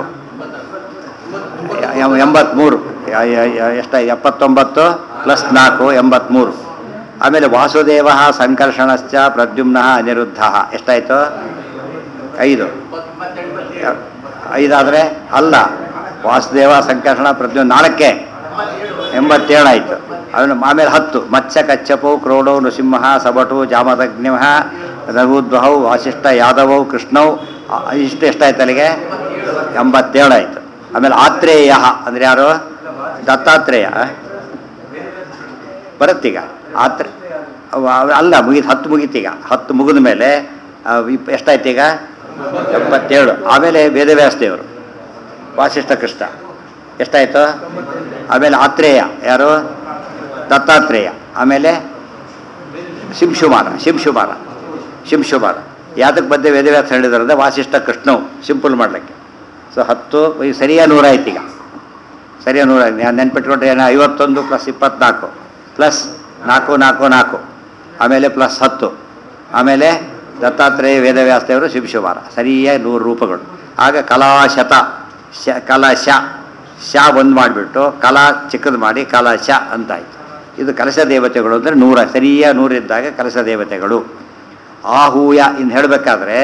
ಎ- ಎಂಬತ್ಮೂರು ಯ- ಯ- ಯ- ಎಷ್ಟಾಯ್ತು ಎಪ್ಪತ್ತೊಂಬತ್ತು ಪ್ಲಸ್ ನಾಲ್ಕು ಎಂಬತ್ಮೂರು ಆಮೇಲೆ ವಾಸುದೇವ ಸಂಕರ್ಷಣಶ್ಚ ಪ್ರದ್ಯುಮ್ನ ಅನಿರುದ್ಧ ಎಷ್ಟಾಯಿತು ಐದು ಯ- ಐದಾದರೆ ಅಲ್ಲ ವಾಸುದೇವ ಸಂಕರ್ಷಣ ಪ್ರದ್ಯುಮ್ನ ನಾಲ್ಕೇ ಎಂಬತ್ತೇಳು ಆಯಿತು ಅವನು ಆಮೇಲೆ ಹತ್ತು ಮತ್ಸ್ಯ ಕಚ್ಚಪೌ ಕ್ರೋಡೌ ನೃಸಿಂಹ ಸಬಟು ಜಾಮದಗ್ನಿಮಃ ರಘುದ್ವಹೌ ವಾಸಿಷ್ಠ ಯಾದವೌ ಕೃಷ್ಣೌ ಆ- ಇಷ್ಟು ಎಷ್ಟಾಯ್ತು ಅಲ್ಲಿಗೆ ಎಂಬತ್ತೇಳು ಆಯಿತು ಆಮೇಲೆ ಆತ್ರೇಯ ಅಂದರೆ ಯಾರು ದತ್ತಾತ್ರೇಯ ಬರುತ್ತೀಗ ಆತ್ರ ಅವ- ಅವ- ಅಲ್ಲ ಮುಗೀತು ಹತ್ತು ಮುಗೀತೀಗ ಹತ್ತು ಮುಗಿದ ಮೇಲೆ ಆ, ಇಪ್- ಎಷ್ಟಾಯ್ತು ಈಗ ಎಪ್ಪತ್ತೇಳು ಆಮೇಲೆ ವೇದವ್ಯಾಸ ದೇವರು ವಾಸಿಷ್ಠ ಕೃಷ್ಣ ಎಷ್ಟಾಯಿತು ಆಮೇಲೆ ಆತ್ರೇಯ ಯಾರು ದತ್ತಾತ್ರೇಯ ಆಮೇಲೆ ಶಿಂಶುಮಾರ ಶಿಂಶುಮಾರ ಶಿಂಶುಮಾರ ಯಾತಕ್ಕೆ ಬಂದೆ ವೇದವ್ಯಾಸ ಹೇಳಿದಾರಂದ್ರೆ ವಾಸಿಷ್ಠ ಕೃಷ್ಣವು ಸಿಂಪಲ್ ಮಾಡಲಿಕ್ಕೆ ಸೊ ಹತ್ತು ಈ ಸರಿಯಾಗಿ ನೂರಾಯ್ತು ಈಗ ಸರಿಯಾಗಿ ನೂರ ನೆನ್ಪಿಟ್ಕೊಂಡ್ರೆ ಏನೋ ಐವತ್ತೊಂದು ಪ್ಲಸ್ ಇಪ್ಪತ್ನಾಲ್ಕು ಪ್ಲಸ್ ನಾಲ್ಕು ನಾಲ್ಕು ನಾಲ್ಕು ಆಮೇಲೆ ಪ್ಲಸ್ ಹತ್ತು ಆಮೇಲೆ ದತ್ತಾತ್ರೇಯ ವೇದವ್ಯಾಸದೇವರು ಶಿವಶುಮಾರ ಸರಿಯಾಗಿ ನೂರು ರೂಪಗಳು ಆಗ ಕಲಾಶತ ಶ ಕಲಶ ಶ ಒಂದು ಮಾಡಿಬಿಟ್ಟು ಕಲಾ ಚಿಕ್ಕದು ಮಾಡಿ ಕಲಶ ಅಂತಾಯ್ತು ಇದು ಕಲಶ ದೇವತೆಗಳು ಅಂದರೆ ನೂರ ಸರಿಯಾಗಿ ನೂರಿದ್ದಾಗ ಕಲಶ ದೇವತೆಗಳು ಆಹೂಯ ಇನ್ನು ಹೇಳಬೇಕಾದ್ರೆ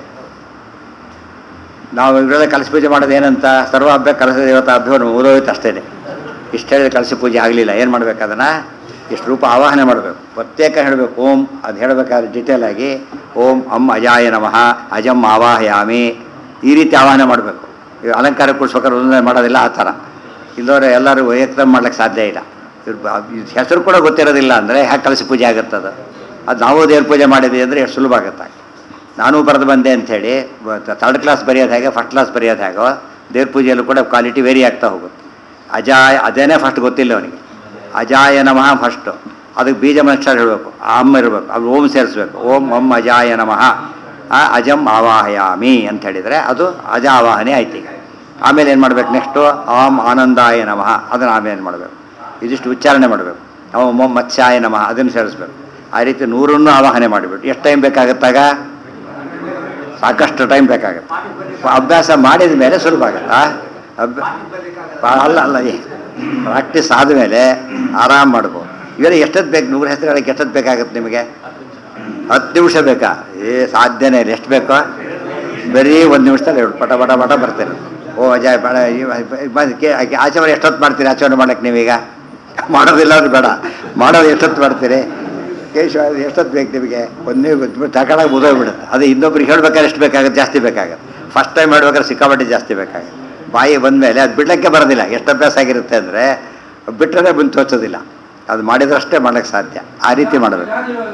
ನಾವು ಇವರೆಲ್ಲ ಕಲಶ ಪೂಜೆ ಮಾಡೋದು ಏನಂತ ಸರ್ವಾಭ್ಯ ಕಲಶ ದೇವತಾಭ್ಯೋ ಓದೋಯ್ತು ಅಷ್ಟೇ ಇಷ್ಟು ಹೇಳಿದ್ರೆ ಕಲಶ ಪೂಜೆ ಆಗಲಿಲ್ಲ ಏನು ಮಾಡ್ಬೇಕು ಅದನ್ನು ಇಷ್ಟು ರೂಪ ಆವಾಹನೆ ಮಾಡಬೇಕು ಪ್ರತ್ಯೇಕ ಹೇಳಬೇಕು ಓಂ ಅದು ಹೇಳಬೇಕಾದ್ರೆ ಡೀಟೇಲ್ ಆಗಿ ಓಂ ಅಂ ಅಜಾಯ ನಮಃ ಅಜಂ ಆವಾಹಯಾಮಿ ಈ ರೀತಿ ಆವಾಹನೆ ಮಾಡಬೇಕು ಈಗ ಅಲಂಕಾರ ಕೂಡ್ಸ್ಬೇಕಾದ್ರೆ ಒಂದೊಂದೇ ಮಾಡೋದಿಲ್ಲ ಆ ಥರ ಇಲ್ಲವ್ರೆ ಎಲ್ಲರೂ ಏಕದಮ್ ಮಾಡ್ಲಿಕ್ಕೆ ಸಾಧ್ಯ ಇಲ್ಲ ಇವ್ರ ಬ- ಇದ್ ಹೆಸರು ಕೂಡ ಗೊತ್ತಿರೋದಿಲ್ಲ ಅಂದರೆ ಹ್ಯಾಕೆ ಕಲಶ ಪೂಜೆ ಆಗುತ್ತದ ಅದು ನಾವು ದೇವ್ರ ಪೂಜೆ ಮಾಡಿದ್ವಿ ಅಂದರೆ ಎಷ್ಟು ಸುಲಭ ಆಗುತ್ತೆ ನಾನು ಬರೆದು ಬಂದೆ ಅಂಥೇಳಿ ಥರ್ಡ್ ಕ್ಲಾಸ್ ಬರೆಯೋದು ಹೇಗೆ ಫಸ್ಟ್ ಕ್ಲಾಸ್ ಬರೆಯೋದು ಹೇಗೋ ದೇವ್ರ ಪೂಜೆಯಲ್ಲೂ ಕೂಡ ಕ್ವಾಲಿಟಿ ವೇರಿ ಆಗ್ತಾ ಹೋಗುತ್ತೆ ಅಜಾಯ ಅದೇನೇ ಫಸ್ಟ್ ಗೊತ್ತಿಲ್ಲ ಅವನಿಗೆ ಅಜಾಯ ನಮಃ ಫಸ್ಟು ಅದಕ್ಕೆ ಬೀಜ ಮನುಷ್ಯರು ಹೇಳಬೇಕು ಅಮ್ಮ ಇರಬೇಕು ಅದು ಓಂ ಸೇರಿಸ್ಬೇಕು ಓಂ ಅಂ ಅಜಾಯ ನಮಃ ಆ, ಅಜಂ ಆವಾಹಯಾಮಿ ಅಂತ ಹೇಳಿದರೆ ಅದು ಅಜ ಆವಾಹನೆ ಆಯ್ತು ಈಗ ಆಮೇಲೆ ಏನು ಮಾಡ್ಬೇಕು ನೆಕ್ಸ್ಟು ಆಂ ಆನಂದಾಯ ನಮಃ ಅದನ್ನು ಆಮೇಲೆ ಏನು ಮಾಡಬೇಕು ಇದಿಷ್ಟು ಉಚ್ಚಾರಣೆ ಮಾಡಬೇಕು ಅವ ಮೊಂ ಮತ್ಸ್ಯಾಯ ನಮಃ ಅದನ್ನು ಸೇರಿಸ್ಬೇಕು ಆ ರೀತಿ ನೂರನ್ನು ಆವಾಹನೆ ಮಾಡಿಬಿಟ್ಟು ಎಷ್ಟು ಟೈಮ್ ಬೇಕಾಗುತ್ತಾಗ ಸಾಕಷ್ಟು ಟೈಮ್ ಬೇಕಾಗುತ್ತೆ ಅಭ್ಯಾಸ ಮಾಡಿದ ಮೇಲೆ ಸುಲಭ ಆಗುತ್ತಾ ಅಭ್ಯ ಅಲ್ಲ ಅಲ್ಲ ಪ್ರಾಕ್ಟೀಸ್ ಆದಮೇಲೆ ಆರಾಮ್ ಮಾಡ್ಬೋದು ಇವೆಲ್ಲ ಎಷ್ಟೊತ್ತು ಬೇಕು ನೂರು ಹೆಸರು ಹೇಳಕ್ಕೆ ಎಷ್ಟೊತ್ತು ಬೇಕಾಗುತ್ತೆ ನಿಮಗೆ ಹತ್ತು ನಿಮಿಷ ಬೇಕಾ ಏ ಸಾಧ್ಯನೇ ಇಲ್ಲ ಎಷ್ಟು ಬೇಕೋ ಬರೀ ಒಂದು ನಿಮಿಷದಲ್ಲಿ ಹೇಳು ಪಟ ಪಟ ಪಟ ಬರ್ತೀರಿ ಓ ಅಜಯ್ ಬೇಡ ಆಚರಣೆ ಎಷ್ಟೊತ್ತು ಮಾಡ್ತೀರಿ ಆಚರಣೆ ಮಾಡಕ್ಕೆ ನೀವೀಗ ಮಾಡೋದಿಲ್ಲ ಅಂದ್ರೆ ಬೇಡ ಮಾಡೋದು ಎಷ್ಟೊತ್ತು ಮಾಡ್ತೀರಿ ಕೇಶವ ಎಷ್ಟೊತ್ತು ಬೇಕು ನಿಮಗೆ ಒಂದೇ ತಗೊಳಕ್ಕೆ ಮುದೋಗ್ಬಿಡುತ್ತೆ ಅದು ಇನ್ನೊಬ್ರಿಗೆ ಹೇಳ್ಬೇಕಾದ್ರೆ ಎಷ್ಟು ಬೇಕಾಗುತ್ತೆ ಜಾಸ್ತಿ ಬೇಕಾಗುತ್ತೆ ಫಸ್ಟ್ ಟೈಮ್ ಹೇಳ್ಬೇಕಾದ್ರೆ ಸಿಕ್ಕಾಪಟ್ಟೆ ಜಾಸ್ತಿ ಬೇಕಾಗುತ್ತೆ ಬಾಯಿ ಬಂದಮೇಲೆ ಅದು ಬಿಡ್ಲಿಕ್ಕೆ ಬರೋದಿಲ್ಲ ಎಷ್ಟು ಅಭ್ಯಾಸ ಆಗಿರುತ್ತೆ ಅಂದರೆ ಬಿಟ್ಟರೆ ಬಂದು ತೋಚೋದಿಲ್ಲ ಅದು ಮಾಡಿದ್ರಷ್ಟೇ ಮಾಡೋಕ್ಕೆ ಸಾಧ್ಯ ಆ ರೀತಿ ಮಾಡಬೇಕು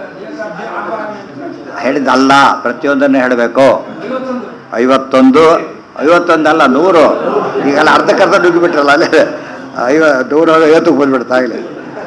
ಹೇಳಿದ್ದಲ್ಲ ಪ್ರತಿಯೊಂದನ್ನು ಹೇಳಬೇಕು ಐವತ್ತೊಂದು ಐವತ್ತೊಂದು ಅಲ್ಲ ನೂರು ಈಗೆಲ್ಲ ಅರ್ಧಕ್ಕರ್ಧ ನುಗ್ಗಿಬಿಟ್ರಲ್ಲ ಅಲ್ಲೇ ಐವ ನೂರು ಐವತ್ತಕ್ಕೆ ಬಂದ್ಬಿಡ್ತಾಗಲಿ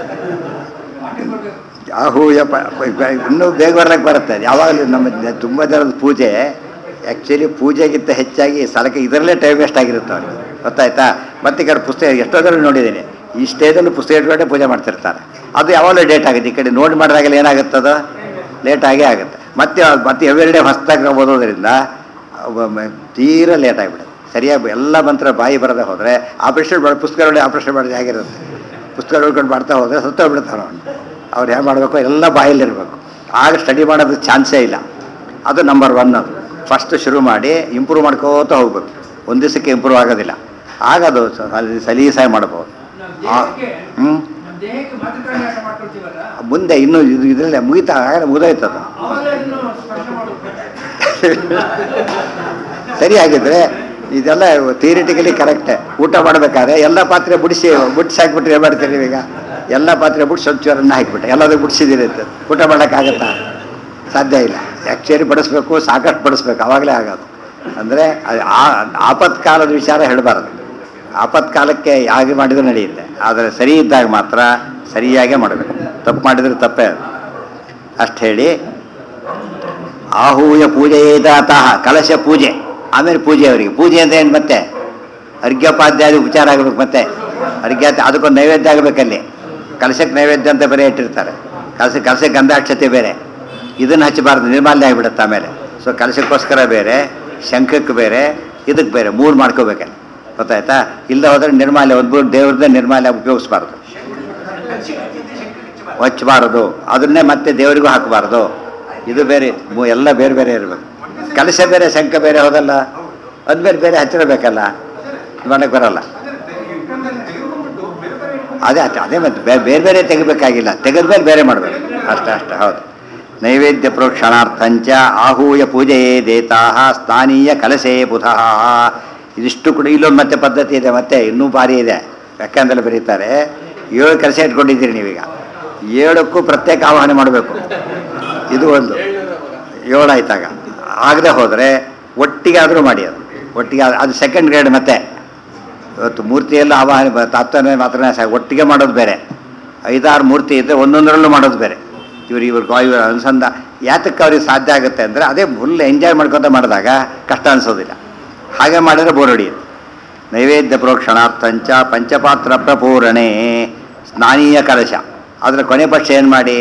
ಆಹೂಯ ಪ ಪ- ಇನ್ನೂ ಬೇಗ ಬರ್ಲಿಕ್ಕೆ ಬರುತ್ತೆ ಯಾವಾಗಲೂ ನಮ್ಮ ಜ- ತುಂಬ ಜನದ ಪೂಜೆ ಆ್ಯಕ್ಚುಲಿ ಪೂಜೆಗಿಂತ ಹೆಚ್ಚಾಗಿ ಸ್ಥಳಕ್ಕೆ ಇದರಲ್ಲೇ ಟೈಮ್ ವೇಸ್ಟ್ ಆಗಿರುತ್ತೆ ಅವ್ರಿಗೆ ಗೊತ್ತಾಯ್ತಾ ಮತ್ತೆ ಈ ಕಡೆ ಪುಸ್ತಕ ಎಷ್ಟೋ ಜನ ನೋಡಿದ್ದೀನಿ ಈ ಸ್ಟೇಜಲ್ಲಿ ಪುಸ್ತಕ ಇಟ್ಕೊಂಡೆ ಪೂಜೆ ಮಾಡ್ತಿರ್ತಾರೆ ಅದು ಯಾವಾಗಲೂ ಲೇಟ್ ಆಗುತ್ತೆ ಈ ಕಡೆ ನೋಡಿ ಮಾಡಿದಾಗಲೇ ಏನಾಗುತ್ತದು ಲೇಟ್ ಆಗೇ ಆಗುತ್ತೆ ಮತ್ತೆ ಅದು ಮತ್ತೆ ಎವ್ರಿ ಡೇ ಹೊಸ್ದಾಗಿ ನಾವು ಓದೋದ್ರಿಂದ ಒಮ್ಮೆ ತೀರಾ ಲೇಟ್ ಆಗಿಬಿಡುತ್ತೆ ಸರಿಯಾಗಿ ಎಲ್ಲ ಮಂತ್ರ ಬಾಯಿ ಬರದೆ ಹೋದರೆ ಆಪರೇಷನ್ ಮಾಡಿ ಪುಸ್ತಕಗಳಲ್ಲಿ ಆಪರೇಷನ್ ಮಾಡಿದ ಆಗಿರುತ್ತೆ ಪುಸ್ತಕ ನೋಡ್ಕೊಂಡು ಮಾಡ್ತಾ ಹೋದರೆ ಸತ್ತೋಗ್ಬಿಡ್ತಾನೆ ಅವನು ಅವ್ರು ಹೇಗೆ ಮಾಡಬೇಕು ಎಲ್ಲ ಬಾಯಲ್ಲಿರಬೇಕು ಆಗ ಸ್ಟಡಿ ಮಾಡೋದು ಚಾನ್ಸೇ ಇಲ್ಲ ಅದು ನಂಬರ್ ಒನ್ ಅದು ಫಸ್ಟ್ ಶುರು ಮಾಡಿ ಇಂಪ್ರೂವ್ ಮಾಡ್ಕೋತಾ ಹೋಗ್ಬೇಕು ಒಂದು ದಿವಸಕ್ಕೆ ಇಂಪ್ರೂವ್ ಆಗೋದಿಲ್ಲ ಆಗ ಅದು ಸ- ಸಲಿ- ಸಲೀಸಾಗಿ ಮಾಡ್ಬೋದು ಹ್ಞೂ ನಮ್ಮ ದೇಹಕ್ಕೆ ಮಾತೃಕಾನ್ಯಾಸ ಮಾಡ್ಕೊಳ್ತೀವಲ್ಲ ಮುಂದೆ ಇನ್ನೂ ಇದು ಇದರಲ್ಲೇ ಮುಗಿತಾ ಆಗಲೇ ಮುಗಿದೋಯ್ತದ ಅವಾಗ ಇನ್ನು ಸ್ಪರ್ಶ ಮಾಡಬೇಕು ಸರಿ ಆಗಿದ್ರೆ ಇದೆಲ್ಲ ಥಿಯರಿಟಿಕಲಿ ಕರೆಕ್ಟೇ ಊಟ ಮಾಡಬೇಕಾದ್ರೆ ಎಲ್ಲ ಪಾತ್ರೆ ಬಿಡಿಸಿ ಬಿಡಿಸಿ ಹಾಕ್ಬಿಟ್ರೆ ಏನು ಮಾಡ್ತೀರಿ ನೀವೀಗ ಎಲ್ಲ ಪಾತ್ರೆ ಬಿಡಿಸಿ ಸ್ವಚ್ಛರನ್ನ ಹಾಕಿಬಿಟ್ಟೆ ಎಲ್ಲದೂ ಬಿಡಿಸಿದ್ದೀರಿ ಅಂತ ಊಟ ಮಾಡೋಕ್ಕಾಗತ್ತಾ ಸಾಧ್ಯ ಇಲ್ಲ ಆ್ಯಕ್ಚುಲಿ ಬಡಿಸ್ಬೇಕು ಸಾಕಷ್ಟು ಬಡಿಸ್ಬೇಕು ಆವಾಗಲೇ ಆಗೋದು ಅಂದರೆ ಆಪತ್ಕಾಲದ ವಿಚಾರ ಹೇಳಬಾರ್ದು ಆಪತ್ಕಾಲಕ್ಕೆ ಯಾಕೆ ಮಾಡಿದ್ರು ನಡೆಯುತ್ತೆ ಆದರೆ ಸರಿ ಇದ್ದಾಗ ಮಾತ್ರ ಸರಿಯಾಗೇ ಮಾಡಬೇಕು ತಪ್ಪು ಮಾಡಿದರೆ ತಪ್ಪೇ ಅದು ಅಷ್ಟು ಹೇಳಿ ಆಹೂಯ ಪೂಜೆಯೇದಾತಃ ಕಲಶ ಪೂಜೆ ಆಮೇಲೆ ಪೂಜೆ ಅವರಿಗೆ ಪೂಜೆ ಅಂತ ಏನು ಮತ್ತೆ ಅರ್ಘ್ಯೋಪಾಧ್ಯಾಯ ಉಪಚಾರ ಆಗಬೇಕು ಮತ್ತೆ ಅರ್ಘ್ಯ ಅದಕ್ಕೊಂದು ನೈವೇದ್ಯ ಆಗಬೇಕಲ್ಲಿ ಕಲಶಕ್ಕೆ ನೈವೇದ್ಯ ಅಂತ ಬೇರೆ ಇಟ್ಟಿರ್ತಾರೆ ಕಲಸ ಕಲಸಕ್ಕೆ ಗಂಧಾಕ್ಷತೆ ಬೇರೆ ಇದನ್ನು ಹಚ್ಚಬಾರ್ದು ನಿರ್ಮಾಲ್ಯ ಆಗಿಬಿಡುತ್ತೆ ಆಮೇಲೆ ಸೊ ಕಲಶಕ್ಕೋಸ್ಕರ ಬೇರೆ ಶಂಖಕ್ಕೆ ಬೇರೆ ಇದಕ್ಕೆ ಬೇರೆ ಮೂರು ಮಾಡ್ಕೋಬೇಕಲ್ಲಿ ಗೊತ್ತಾಯ್ತಾ ಇಲ್ಲದೆ ಹೋದರೆ ನಿರ್ಮಾಲ್ಯ ಒಂದು ಮೂರು ದೇವ್ರದ್ದೇ ನಿರ್ಮಾಲ್ಯ ಉಪಯೋಗಿಸ್ಬಾರ್ದು ಹಚ್ಚಬಾರದು ಅದನ್ನೇ ಮತ್ತೆ ದೇವರಿಗೂ ಹಾಕಬಾರ್ದು ಇದು ಬೇರೆ ಮು- ಎಲ್ಲ ಬೇರೆ ಬೇರೆ ಇರಬೇಕು ಕಲಶ ಬೇರೆ ಶಂಖ ಬೇರೆ ಹೋದಲ್ಲ ಅದು ಬೇರೆ ಬೇರೆ ಹಚ್ಚಿರಬೇಕಲ್ಲ ಮಾಡಕ್ಕೆ ಬರಲ್ಲ ಅದೇ ಅದೇ- ಅದೇ ಮತ್ತೆ ಬೇ- ಬೇರೆ ಬೇರೆ ತೆಗಿಬೇಕಾಗಿಲ್ಲ ತೆಗೆದ ಮೇಲೆ ಬೇರೆ ಮಾಡಬೇಕು ಅಷ್ಟೇ ಅಷ್ಟೇ ಹೌದು ನೈವೇದ್ಯ ಪ್ರೋಕ್ಷಣಾರ್ಥಂಚ ಆಹೂಯ ಪೂಜೆಯೇ ದೇತಾಹ ಸ್ಥಾನೀಯ ಕಲಸೇ ಬುಧಃ ಇದಿಷ್ಟು ಕೂಡ ಇಲ್ಲೊಂದು ಮತ್ತೆ ಪದ್ಧತಿ ಇದೆ ಮತ್ತೆ ಇನ್ನೂ ಭಾರಿ ಇದೆ ವ್ಯಾಖ್ಯಾನದಲ್ಲಿ ಬರೀತಾರೆ ಏಳು ಕೆಲಸ ಇಟ್ಕೊಂಡಿದ್ದೀರಿ ನೀವೀಗ ಏಳಕ್ಕೂ ಪ್ರತ್ಯೇಕ ಆವಾಹನೆ ಮಾಡಬೇಕು ಇದು ಒಂದು ಏಳಾಯ್ತಾಗ ಆಗದೆ ಹೋದರೆ ಒಟ್ಟಿಗೆ ಆದರೂ ಮಾಡಿ ಅದು ಒಟ್ಟಿಗೆ ಆದ್- ಅದು ಸೆಕೆಂಡ್ ಗ್ರೇಡ್ ಮತ್ತೆ ಇವತ್ತು ಮೂರ್ತಿಯೆಲ್ಲ ಆವಾಹನೆ ಬ- ತಾತ್ಪರ್ಯ ಮಾತ್ರ ಸಾಕು ಒಟ್ಟಿಗೆ ಮಾಡೋದು ಬೇರೆ ಐದಾರು ಮೂರ್ತಿ ಇದ್ದರೆ ಒಂದೊಂದರಲ್ಲೂ ಮಾಡೋದು ಬೇರೆ ಇವ್ರು ಇವ್ರ ಇವ್ರ ಅನುಸಂಧ ಯಾತಕ್ಕೆ ಅವ್ರಿಗೆ ಸಾಧ್ಯ ಆಗುತ್ತೆ ಅಂದರೆ ಅದೇ ಫುಲ್ ಎಂಜಾಯ್ ಮಾಡ್ಕೊತ ಮಾಡಿದಾಗ ಕಷ್ಟ ಅನಿಸೋದಿಲ್ಲ ಹಾಗೆ ಮಾಡಿದರೆ ಬೋರ್ ಹೊಡಿಯುತ್ತೆ ನೈವೇದ್ಯ ಪ್ರೋಕ್ಷಣಾರ್ಥಂಚ ಪಂಚಪಾತ್ರ ಪ್ರಪೂರಣೆ ಸ್ನಾನೀಯ ಕಲಶ ಅದರ ಕೊನೆ ಪಕ್ಷ ಏನು ಮಾಡಿ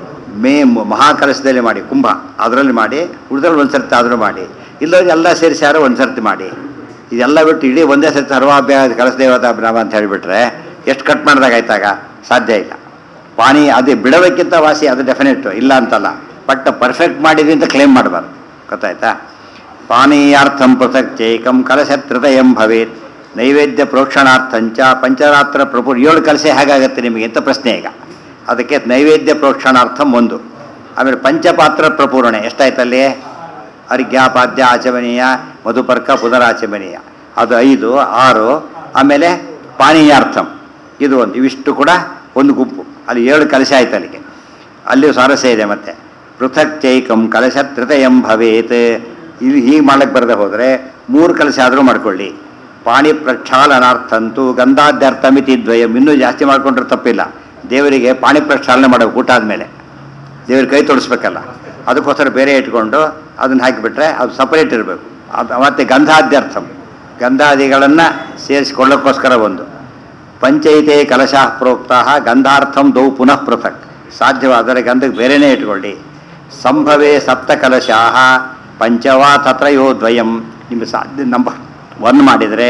ಮೇ ಮ- ಮಹಾಕಲಶದಲ್ಲಿ ಮಾಡಿ ಕುಂಭ ಅದರಲ್ಲಿ ಮಾಡಿ ಉಳಿದ್ರಲ್ಲಿ ಒಂದು ಸರ್ತಿ ಆದರೂ ಮಾಡಿ ಇಲ್ಲವ್ರು ಎಲ್ಲ ಸೇರಿಸಿ ಯಾರೋ ಒಂದು ಸರ್ತಿ ಮಾಡಿ ಇದೆಲ್ಲ ಬಿಟ್ಟು ಇಡೀ ಒಂದೇ ಸರ್ತಿ ಸರ್ವಾಭ್ಯಾಸ ಕಲಶ ದೇವತಾ ಬ್ರಹ್ಮ ಅಂತ ಹೇಳಿಬಿಟ್ರೆ ಎಷ್ಟು ಕಟ್ ಮಾಡಿದಾಗ ಆಯ್ತಾಗ ಸಾಧ್ಯ ಇಲ್ಲ ಪಾನಿ ಅದೇ ಬಿಡಬೇಕಿಂತ ವಾಸಿ ಅದು ಡೆಫಿನೆಟ್ ಇಲ್ಲ ಅಂತಲ್ಲ ಬಟ್ ಪರ್ಫೆಕ್ಟ್ ಮಾಡಿದ್ವಿ ಅಂತ ಕ್ಲೇಮ್ ಮಾಡಬಾರ್ದು ಗೊತ್ತಾಯ್ತಾ ಪಾನೀಯಾರ್ಥಂ ಪೃಥಕ್ ಚೈಕಂ ಕಲಶತ್ರಿತಯಂ ಭವೇತ್ ನೈವೇದ್ಯ ಪ್ರೋಕ್ಷಣಾರ್ಥಂಚ ಪಂಚರಾತ್ರ ಪ್ರಪು ಏಳು ಕಲಸೆ ಹೇಗಾಗತ್ತೆ ನಿಮಗೆ ಅಂತ ಪ್ರಶ್ನೆ ಈಗ ಅದಕ್ಕೆ ನೈವೇದ್ಯ ಪ್ರೋಕ್ಷಣಾರ್ಥಂ ಒಂದು ಆಮೇಲೆ ಪಂಚಪಾತ್ರ ಪ್ರಪೂರಣೆ ಎಷ್ಟಾಯ್ತಲ್ಲಿ ಅರ್ಘ್ಯಾಪಾದ್ಯ ಆಚಮನೀಯ ಮಧುಪರ್ಕ ಪುನರಾಚಮನೀಯ ಅದು ಐದು ಆರು ಆಮೇಲೆ ಪಾನೀಯಾರ್ಥಂ ಇದು ಒಂದು ಇವಿಷ್ಟು ಕೂಡ ಒಂದು ಗುಂಪು ಅಲ್ಲಿ ಏಳು ಕಲಶ ಆಯ್ತು ಅಲ್ಲಿಗೆ ಅಲ್ಲಿಯೂ ಸ್ವಾರಸ್ಯ ಇದೆ ಮತ್ತೆ ಪೃಥಕ್ ಚೈಕಂ ಕಲಶ ತೃತಯಂ ಭವೇತ್ ಇಲ್ಲಿ ಹೀಗೆ ಮಾಡಕ್ಕೆ ಬರದೆ ಹೋದರೆ ಮೂರು ಕಲಶ ಆದರೂ ಮಾಡ್ಕೊಳ್ಳಿ ಪಾಣಿ ಪ್ರಕ್ಷಾಲನಾರ್ಥಂತೂ ಗಂಧಾದ್ಯರ್ಥಮಿತಿ ದ್ವಯಂ ಇನ್ನೂ ಜಾಸ್ತಿ ಮಾಡ್ಕೊಂಡ್ರೆ ತಪ್ಪಿಲ್ಲ ದೇವರಿಗೆ ಪಾಣಿ ಪ್ರಕ್ಷಾಲನೆ ಮಾಡಬೇಕು ಊಟ ಆದಮೇಲೆ ದೇವ್ರ ಕೈ ತೊಡಿಸ್ಬೇಕಲ್ಲ ಅದಕ್ಕೋಸ್ಕರ ಬೇರೆ ಇಟ್ಕೊಂಡು ಅದನ್ನು ಹಾಕಿಬಿಟ್ರೆ ಅದು ಸಪರೇಟ್ ಇರಬೇಕು ಅದು ಮತ್ತು ಗಂಧಾದ್ಯರ್ಥಂ ಗಂಧಾದಿಗಳನ್ನು ಸೇರಿಸಿಕೊಳ್ಳೋಕ್ಕೋಸ್ಕರ ಒಂದು ಪಂಚೈತೆ ಕಲಶ ಪ್ರೋಕ್ತ ಗಂಧಾರ್ಥಂ ದೌ ಪುನಃ ಪೃಥಕ್ ಸಾಧ್ಯವಾದರೆ ಗಂಧಕ್ಕೆ ಬೇರೆನೇ ಇಟ್ಕೊಳ್ಳಿ ಸಂಭವೇ ಸಪ್ತ ಕಲಶಾ ಪಂಚವಾ ತತ್ರಯೋ ದ್ವಯಂ ನಿಮಗೆ ಸಾಧ್ಯ ನಂಬರ್ ಒನ್ ಮಾಡಿದರೆ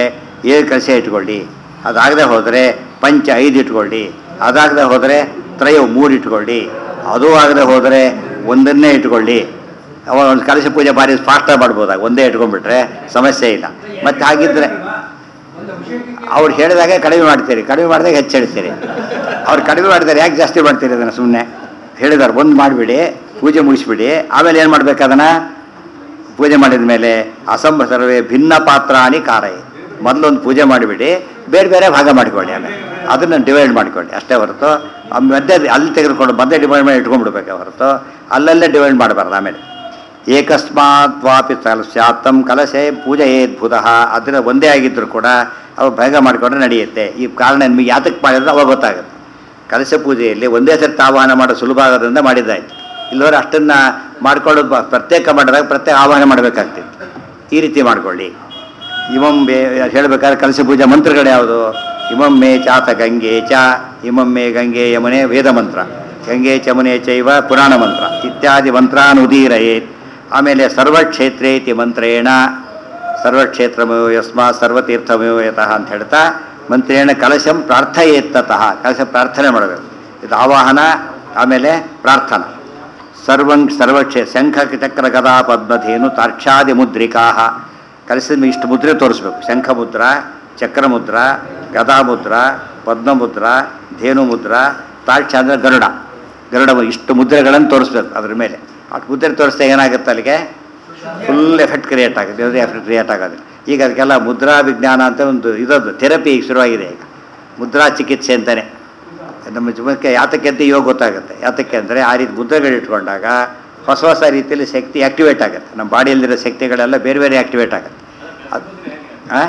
ಏಳು ಕಲಶ ಇಟ್ಕೊಳ್ಳಿ ಅದಾಗದೆ ಹೋದರೆ ಪಂಚ ಐದು ಇಟ್ಕೊಳ್ಳಿ ಅದಾಗದೆ ಹೋದರೆ ತ್ರಯ ಮೂರು ಇಟ್ಕೊಳ್ಳಿ ಅದು ಆಗದೆ ಹೋದರೆ ಒಂದನ್ನೇ ಇಟ್ಕೊಳ್ಳಿ ಅವಾಗ ಒಂದು ಕಲಶ ಪೂಜೆ ಭಾರಿ ಫಾಸ್ಟಾಗಿ ಮಾಡ್ಬೋದಾಗ ಒಂದೇ ಇಟ್ಕೊಂಡ್ಬಿಟ್ರೆ ಸಮಸ್ಯೆ ಇಲ್ಲ ಮತ್ತು ಹಾಗಿದ್ರೆ ಒಂದು ವಿಷಯಕ್ಕೆ ಅವ್ರು ಹೇಳಿದಾಗ ಕಡಿಮೆ ಮಾಡ್ತೀರಿ ಕಡಿಮೆ ಮಾಡಿದಾಗ ಹೆಚ್ಚು ಹೇಳ್ತೀರಿ ಅವ್ರು ಕಡಿಮೆ ಮಾಡಿದ್ದಾರೆ ಯಾಕೆ ಜಾಸ್ತಿ ಮಾಡ್ತೀರಿ ಅದನ್ನು ಸುಮ್ಮನೆ ಹೇಳಿದಾರೆ ಒಂದು ಮಾಡಿಬಿಡಿ ಪೂಜೆ ಮುಗಿಸ್ಬಿಡಿ ಆಮೇಲೆ ಏನು ಮಾಡ್ಬೇಕು ಅದನ್ನು ಪೂಜೆ ಮಾಡಿದ ಮೇಲೆ ಅಸಂಭ ಸರ್ವೇ ಭಿನ್ನ ಪಾತ್ರಾಣಿ ಕಾರೈ ಮೊದಲೊಂದು ಪೂಜೆ ಮಾಡಿಬಿಡಿ ಬೇರೆ ಬೇರೆ ಭಾಗ ಮಾಡಿಕೊಳ್ಳಿ ಆಮೇಲೆ ಅದನ್ನು ಡಿವೈಡ್ ಮಾಡಿಕೊಳ್ಳಿ ಅಷ್ಟೇ ಹೊರತು ಆ ಮಧ್ಯೆ ಅಲ್ಲಿ ತೆಗೆದುಕೊಂಡು ಮಧ್ಯೆ ಡಿವೈಡ್ ಮಾಡಿ ಇಟ್ಕೊಂಡ್ಬಿಡ್ಬೇಕೆ ಹೊರತು ಅಲ್ಲಲ್ಲೇ ಡಿವೈಡ್ ಮಾಡಬಾರ್ದು ಆಮೇಲೆ ಏಕಸ್ಮಾತ್ ವಾಪಿ ಸ್ಯಾತ್ತಂ ಕಲಶೆ ಪೂಜೆಯೇದ್ಭುತ ಅದರ ಒಂದೇ ಆಗಿದ್ದರೂ ಕೂಡ ಅವು ಬೇಗ ಮಾಡಿಕೊಂಡ್ರೆ ನಡೆಯುತ್ತೆ ಈ ಕಾರಣ ನಿಮಗೆ ಯಾತಕ್ಕೆ ಮಾಡಿದ್ರೆ ಅವಾಗ ಗೊತ್ತಾಗುತ್ತೆ ಕಲಶ ಪೂಜೆಯಲ್ಲಿ ಒಂದೇ ಸರ್ತಿ ಆಹ್ವಾನ ಮಾಡೋ ಸುಲಭ ಆಗೋದ್ರಿಂದ ಮಾಡಿದ್ದಾಯ್ತು ಇಲ್ಲವರೆ ಅಷ್ಟನ್ನು ಮಾಡ್ಕೊಳ್ಳೋದು ಬ- ಪ್ರತ್ಯೇಕ ಮಾಡಿದಾಗ ಪ್ರತ್ಯೇಕ ಆಹ್ವಾನ ಮಾಡಬೇಕಾಗ್ತಿತ್ತು ಈ ರೀತಿ ಮಾಡ್ಕೊಳ್ಳಿ ಇಮಂ ಬೇ ಹೇಳಬೇಕಾದ್ರೆ ಕಲಶ ಪೂಜೆ ಮಂತ್ರಗಳು ಯಾವುದು ಇಮಂ ಮೇ ಚಾತ ಗಂಗೆ ಚ ಇಮಂ ಮೇ ಗಂಗೆ ಯಮುನೆ ವೇದ ಮಂತ್ರ ಗಂಗೆ ಚಮುನೆ ಚೈವ ಪುರಾಣ ಮಂತ್ರ ಇತ್ಯಾದಿ ಮಂತ್ರಾನುದೀರಯೇತ್ ಆಮೇಲೆ ಸರ್ವಕ್ಷೇತ್ರೇತಿ ಮಂತ್ರೇಣ ಸರ್ವಕ್ಷೇತ್ರಮಯೋ ಯಸ್ಮಾತ್ ಸರ್ವತೀರ್ಥಮಯೋ ಯತಃ ಅಂತ ಹೇಳ್ತಾ ಮಂತ್ರೇಣ ಕಲಶಂ ಪ್ರಾರ್ಥಯೇತ್ತತಃ ಕಲಶ ಪ್ರಾರ್ಥನೆ ಮಾಡಬೇಕು ಇದು ಆವಾಹನ ಆಮೇಲೆ ಪ್ರಾರ್ಥನಾ ಸರ್ವಂ ಸರ್ವಕ್ಷೇ ಶಂಖ ಚಕ್ರ ಗದಾ ಪದ್ಮಧೇನು ತಾರ್ಕ್ಷಾದಿ ಮುದ್ರಿಕಾ ಕಲಿಸಿದ ಮೇಲೆ ಇಷ್ಟು ಮುದ್ರೆ ತೋರಿಸ್ಬೇಕು ಶಂಖ ಮುದ್ರ ಚಕ್ರ ಮುದ್ರ ಗದಾ ಮುದ್ರ ಪದ್ಮಮುದ್ರ ಧೇನು ಮುದ್ರ ತಾರ್ಕ್ಷ ಅಂದರೆ ಗರುಡ ಗರುಡ ಮು- ಇಷ್ಟು ಮುದ್ರೆಗಳನ್ನು ತೋರಿಸ್ಬೇಕು ಅದ್ರ ಮೇಲೆ ಅಷ್ಟು ಮುದ್ರೆ ತೋರಿಸ್ತಾ ಏನಾಗುತ್ತೆ ಅಲ್ಲಿಗೆ ಫುಲ್ ಎಫೆಕ್ಟ್ ಕ್ರಿಯೇಟ್ ಆಗುತ್ತೆ ಯಾವುದೇ ಎಫೆಕ್ಟ್ ಕ್ರಿಯೇಟ್ ಆಗೋದಿಲ್ಲ ಈಗ ಅದಕ್ಕೆಲ್ಲ ಮುದ್ರಾ ವಿಜ್ಞಾನ ಅಂತ ಒಂದು ಇದೊಂದು ಥೆರಪಿ ಈಗ ಶುರುವಾಗಿದೆ ಈಗ ಮುದ್ರಾ ಚಿಕಿತ್ಸೆ ಅಂತಲೇ ನಮ್ಮ ಜೀವನಕ್ಕೆ ಯಾತಕ್ಕೆ ಅಂತ ಇವಾಗ ಗೊತ್ತಾಗುತ್ತೆ ಯಾತಕ್ಕೆ ಅಂದರೆ ಆ ರೀತಿ ಮುದ್ರೆಗಳು ಇಟ್ಕೊಂಡಾಗ ಹೊಸ ಹೊಸ ರೀತಿಯಲ್ಲಿ ಶಕ್ತಿ ಆ್ಯಕ್ಟಿವೇಟ್ ಆಗುತ್ತೆ ನಮ್ಮ ಬಾಡಿಯಲ್ಲಿರೋ ಶಕ್ತಿಗಳೆಲ್ಲ ಬೇರೆ ಬೇರೆ ಆ್ಯಕ್ಟಿವೇಟ್ ಆಗುತ್ತೆ ಅದು ಹಾಂ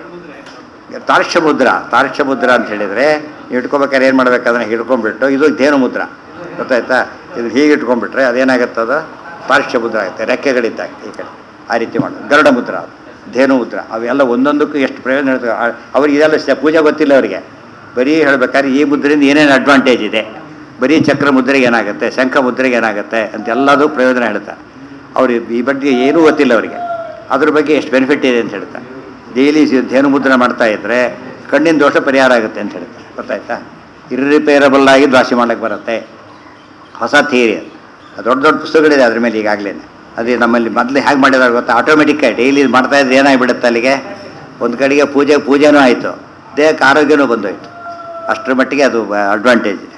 ತಾರ್ಕ್ಷ್ಯ ಮುದ್ರಾ ತಾರ್ಕ್ಷ್ಯ ಮುದ್ರಾ ಅಂತ ಹೇಳಿದರೆ ನೀವು ಇಟ್ಕೋಬೇಕಾದ್ರೆ ಏನು ಮಾಡ್ಬೇಕಾದ್ರೆ ಹಿಡ್ಕೊಂಡ್ಬಿಟ್ಟು ಇದು ಧೇನು ಮುದ್ರಾ ಗೊತ್ತಾಯ್ತಾ ಇದು ಹೀಗೆ ಇಟ್ಕೊಂಡ್ಬಿಟ್ರೆ ಅದೇನಾಗುತ್ತೆ ಅದು ತಾರ್ಕ್ಷ್ಯ ಮುದ್ರಾ ಆಗುತ್ತೆ ರೆಕ್ಕೆಗಳಿದ್ದಾಗ ಈ ಕಡೆ ಆ ರೀತಿ ಮಾಡೋದು ಗರುಡ ಮುದ್ರಾ ಅದು. ಧೇನು ಮುದ್ರಾ ಅವೆಲ್ಲ ಒಂದೊಂದಕ್ಕೂ ಎಷ್ಟು ಪ್ರಯೋಜನ ಇರ್ತದೆ ಆ- ಅವ್ರಿಗೆ ಇದೆಲ್ಲ ಸ- ಪೂಜೆ ಗೊತ್ತಿಲ್ಲ ಅವರಿಗೆ ಬರೀ ಹೇಳ್ಬೇಕಾದ್ರೆ ಈ ಮುದ್ರೆಯಿಂದ ಏನೇನು ಅಡ್ವಾಂಟೇಜ್ ಇದೆ ಬರೀ ಚಕ್ರ ಮುದ್ರೆಗೆ ಏನಾಗುತ್ತೆ ಶಂಖ ಮುದ್ರೆಗೆ ಏನಾಗುತ್ತೆ ಅಂತೆಲ್ಲದೂ ಪ್ರಯೋಜನ ಹೇಳ್ತಾರೆ ಅವ್ರು ಈ ಬಗ್ಗೆ ಏನೂ ಗೊತ್ತಿಲ್ಲ ಅವರಿಗೆ ಅದ್ರ ಬಗ್ಗೆ ಎಷ್ಟು ಬೆನಿಫಿಟ್ ಇದೆ ಅಂತ ಹೇಳ್ತಾರೆ ಡೈಲಿ ಧೇನು ಮುದ್ರಣ ಮಾಡ್ತಾ ಇದ್ದರೆ ಕಣ್ಣಿನ ದೋಷ ಪರಿಹಾರ ಆಗುತ್ತೆ ಅಂತ ಹೇಳ್ತಾರೆ ಗೊತ್ತಾಯ್ತಾ ಇರ್ರಿಪೇರಬಲ್ ಆಗಿ ದ್ವಾಸಿ ಮಾಡಕ್ಕೆ ಬರುತ್ತೆ ಹೊಸ ಥಿಯರಿ ಅದು ದೊಡ್ಡ ದೊಡ್ಡ ಪುಸ್ತಕಗಳಿದೆ ಅದ್ರ ಮೇಲೆ ಈಗಾಗಲೇ ಅದೇ ನಮ್ಮಲ್ಲಿ ಮೊದಲು ಹೇಗೆ ಮಾಡಿದಾರೆ ಗೊತ್ತಾ ಆಟೋಮೆಟಿಕ್ಕಾಗಿ ಡೈಲಿ ಮಾಡ್ತಾ ಇದ್ರೆ ಏನಾಗಿಬಿಡುತ್ತೆ ಅಲ್ಲಿಗೆ ಒಂದು ಕಡೆಗೆ ಪೂಜೆ ಪೂಜೆನೂ ಆಯಿತು ದೇಹಕ್ಕೆ ಆರೋಗ್ಯನೂ ಬಂದೋಯ್ತು ಅಷ್ಟರ ಮಟ್ಟಿಗೆ ಅದು ಅಡ್ವಾಂಟೇಜ್ ಇದೆ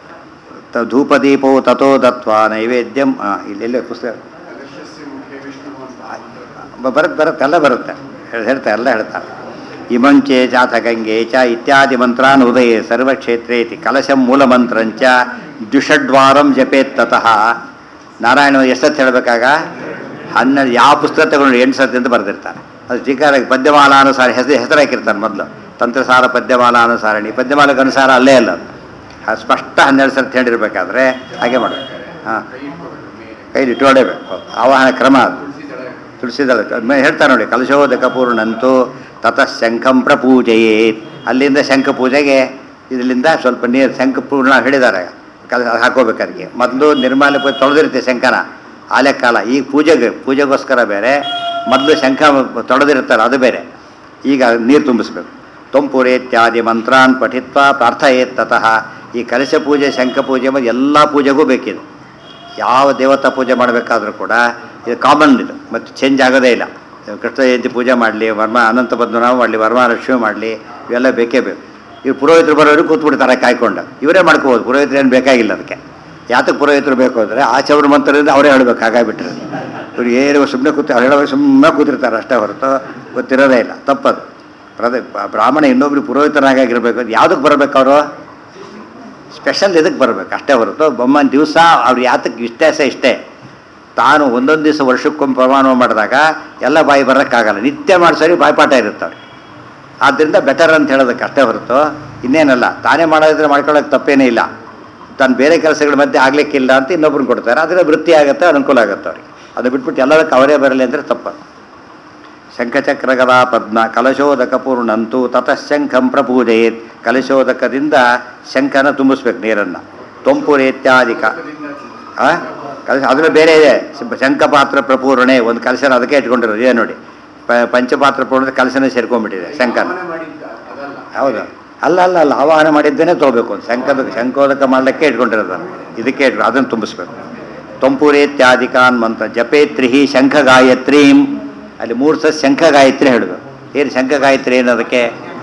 ತ- ಧೂಪದೀಪವು ತಥೋ ದತ್ವ ನೈವೇದ್ಯಂ ಆ, ಇಲ್ಲೆಲ್ಲೇ ಪುಸ್ತಕ ಬ- ಬರುತ್ತೆ ಬರುತ್ತೆ ಎಲ್ಲ ಬರುತ್ತೆ ಹೇಳ್- ಹೇಳ್ತಾರೆ ಎಲ್ಲ ಹೇಳ್ತಾರೆ ಇಮಂಚೆ ಜಾತ ಗಂಗೆ ಚ ಇತ್ಯಾದಿ ಮಂತ್ರಾನ್ ಉದಯೇ ಸರ್ವಕ್ಷೇತ್ರೇತಿ ಕಲಶಂ ಮೂಲ ಮಂತ್ರಂಚ ದ್ವಿಷಡ್ವಾರಂ ಜಪೇತ್ ತತಃ ನಾರಾಯಣ ಎಷ್ಟೊತ್ತು ಹೇಳಬೇಕಾಗ ಹನ್ನೆರಡು ಯಾವ ಪುಸ್ತಕ ತಗೊಂಡು ಎಂಟು ಸತಿ ಅಂತ ಬರೆದಿರ್ತಾರೆ ಅದು ಟೀಕಾರ ಪದ್ಯಮಾಲಾನುಸಾರ ಹೆಸರು ಹೆಸರು ಹಾಕಿರ್ತಾರೆ ಮೊದಲು ತಂತ್ರಸಾರ ಪದ್ಯಮಾಲಾನುಸಾರಣಿ ಪದ್ಯಮಾಲಕ್ಕೆ ಅನುಸಾರ ಅಲ್ಲೇ ಅಲ್ಲ ಅದು. ಅದು ಸ್ಪಷ್ಟ ಹನ್ನೆರಡು ಸರ್ತಿ ಹೇಳಿರ್ಬೇಕಾದ್ರೆ ಹಾಗೆ ಮಾಡಬೇಕು ಹಾಂ ಕೈಲಿ ಇಟ್ಕೊಳ್ಳೇಬೇಕು ಆವಾಹನ ಕ್ರಮ ಅದು ತುಳಸಿದಳ ಹೇಳ್ತಾರೆ ನೋಡಿ ಕಲಶೋದಕ ಪೂರ್ಣಂತೂ ತತಃ ಶಂಖಂ ಪ್ರಪೂಜೆಯೇತ್ ಅಲ್ಲಿಂದ ಶಂಖ ಪೂಜೆಗೆ ಇದರಿಂದ ಸ್ವಲ್ಪ ನೀರು ಶಂಖ ಪೂರ್ಣ ಹೇಳಿದ್ದಾರೆ ಕಲ ಹಾಕೋಬೇಕು ಅದಕ್ಕೆ ಮೊದಲು ನಿರ್ಮಾಲ ಪೂಜೆ ತೊಳೆದಿರುತ್ತೆ ಶಂಖನ ಆಲೆ ಕಾಲ ಈಗ ಪೂಜೆಗೆ ಪೂಜೆಗೋಸ್ಕರ ಬೇರೆ ಮೊದಲು ಶಂಖ ತೊಳೆದಿರ್ತಾರೆ ಅದು ಬೇರೆ ಈಗ ನೀರು ತುಂಬಿಸ್ಬೇಕು ತೊಂಪುರೆ ಇತ್ಯಾದಿ ಮಂತ್ರಾನ್ ಪಠಿತ್ವ ಪ್ರಾರ್ಥಯೇತ್ ತತಃ ಈ ಕಲಶ ಪೂಜೆ ಶಂಖ ಪೂಜೆ ಮತ್ತು ಎಲ್ಲ ಪೂಜೆಗೂ ಬೇಕಿದು ಯಾವ ದೇವತಾ ಪೂಜೆ ಮಾಡಬೇಕಾದ್ರೂ ಕೂಡ ಇದು ಕಾಮನ್ ಇದು ಮತ್ತು ಚೇಂಜ್ ಆಗೋದೇ ಇಲ್ಲ ಕೃಷ್ಣ ಜಯಂತಿ ಪೂಜೆ ಮಾಡಲಿ ವರ್ಮ ಅನಂತ ಪದ್ಮನಾಭ ಮಾಡಲಿ ವರ್ಮ ಲಕ್ಷ್ಮಿ ಮಾಡಲಿ ಇವೆಲ್ಲ ಬೇಕೇ ಬೇಕು ಇವು ಪುರೋಹಿತರು ಬರೋರು ಕೂತ್ಬಿಡ್ತಾರೆ ಕಾಯ್ಕೊಂಡು ಇವರೇ ಮಾಡ್ಕೋಬೋದು ಪುರೋಹಿತರು ಏನು ಬೇಕಾಗಿಲ್ಲ ಅದಕ್ಕೆ ಯಾತಕ್ಕೆ ಪುರೋಹಿತರು ಬೇಕು ಅಂದರೆ ಆಚವ್ರ ಮಂತ್ರದಿಂದ ಅವರೇ ಹೇಳ್ಬೇಕು ಹಾಗಾಗ್ಬಿಟ್ರೆ ಇವ್ರು ಏನು ಸುಮ್ಮನೆ ಕೂತು ಅವ್ರು ಹೇಳೋವಾಗ ಸುಮ್ಮನೆ ಕೂತಿರ್ತಾರೆ ಅಷ್ಟೇ ಹೊರತು ಗೊತ್ತಿರೋದೇ ಇಲ್ಲ ತಪ್ಪದು ಪ್ರದ ಬ್ರಾಹ್ಮಣ ಇನ್ನೊಬ್ರು ಪುರೋಹಿತನಾಗಿರ್ಬೇಕು ಅದು ಯಾವುದಕ್ಕೆ ಬರಬೇಕು ಅವರು ಸ್ಪೆಷಲ್ ಇದಕ್ಕೆ ಬರಬೇಕು ಅಷ್ಟೇ ಹೊರತು ಬೊಮ್ಮನ ದಿವಸ ಅವ್ರು ಯಾತಕ್ಕೆ ವ್ಯತ್ಯಾಸ ಇಷ್ಟೇ ತಾನು ಒಂದೊಂದು ದಿವಸ ವರ್ಷಕ್ಕೊಮ್ಮೆ ಪ್ರಮಾಣ ಮಾಡಿದಾಗ ಎಲ್ಲ ಬಾಯಿ ಬರೋಕ್ಕಾಗಲ್ಲ ನಿತ್ಯ ಮಾಡಿಸೋರಿ ಬಾಯ್ಪಾಠ ಇರುತ್ತೆ ಅವ್ರಿಗೆ ಆದ್ದರಿಂದ ಬೆಟರ್ ಅಂತ ಹೇಳೋದಕ್ಕೆ ಅಷ್ಟೇ ಹೊರತು ಇನ್ನೇನಲ್ಲ ತಾನೇ ಮಾಡೋದಿದ್ರೆ ಮಾಡ್ಕೊಳ್ಳೋಕೆ ತಪ್ಪೇನೇ ಇಲ್ಲ ತಾನು ಬೇರೆ ಕೆಲಸಗಳ ಮಧ್ಯೆ ಆಗ್ಲಿಕ್ಕಿಲ್ಲ ಅಂತ ಇನ್ನೊಬ್ರನ್ನ ಕೊಡ್ತಾರೆ ಅದರ ವೃತ್ತಿ ಆಗುತ್ತೆ ಅನುಕೂಲ ಆಗುತ್ತೆ ಅವ್ರಿಗೆ ಅದು ಬಿಟ್ಬಿಟ್ಟು ಎಲ್ಲದಕ್ಕೆ ಅವರೇ ಬರಲಿ ಅಂದರೆ ತಪ್ಪು ಶಂಖಚಕ್ರಗದಾ ಪದ್ಮ ಕಲಶೋದಕ ಪೂರ್ಣಂತೂ ತತಃ ಶಂಖಂ ಪ್ರಪೂಜೆಯೇತ್ ಕಲಶೋದಕದಿಂದ ಶಂಖನ ತುಂಬಿಸ್ಬೇಕು ನೀರನ್ನು ತೊಂಪುರೇತ್ಯಾದಿಕ ಆ ಕಲಶ ಅದ್ರ ಬೇರೆ ಇದೆ ಶ- ಶಂಖ ಪಾತ್ರ ಪ್ರಪೂರಣೆ ಒಂದು ಕಲಶನ ಅದಕ್ಕೆ ಇಟ್ಕೊಂಡಿರೋದು ಇದೆ ನೋಡಿ ಪ- ಪಂಚಪಾತ್ರ ಪೂರ್ಣದ ಕಲಸನೇ ಸೇರ್ಕೊಂಡ್ಬಿಟ್ಟಿದೆ ಶಂಕನ ಆಹ್ವಾನ ಮಾಡಿದ್ದ ಅದಲ್ಲ ಹೌದು ಅಲ್ಲ ಅಲ್ಲ ಅಲ್ಲ ಆವಾಹನ ಮಾಡಿದ್ದೇನೆ ತೊಗೋಬೇಕು ಶಂಕದ ಶಂಕೋದಕ ಮಾಡಲಿಕ್ಕೆ ಇಟ್ಕೊಂಡಿರೋದು ಇದಕ್ಕೆ ಇಟ್ಕೊ ಅದನ್ನು ತುಂಬಿಸ್ಬೇಕು ತೊಂಪೂರೇತ್ಯಾದಿಕಾನ್ ಮಂತ್ರ ಜಪೇತ್ರಿಹಿ ಶಂಖ ಗಾಯತ್ರೀಂ ಅಲ್ಲಿ ಮೂರು ಸಲ ಶಂಖ ಗಾಯತ್ರಿ ಹೇಳುದು ಏನು ಶಂಖ ಗಾಯತ್ರಿ ಏನು ಅದಕ್ಕೆ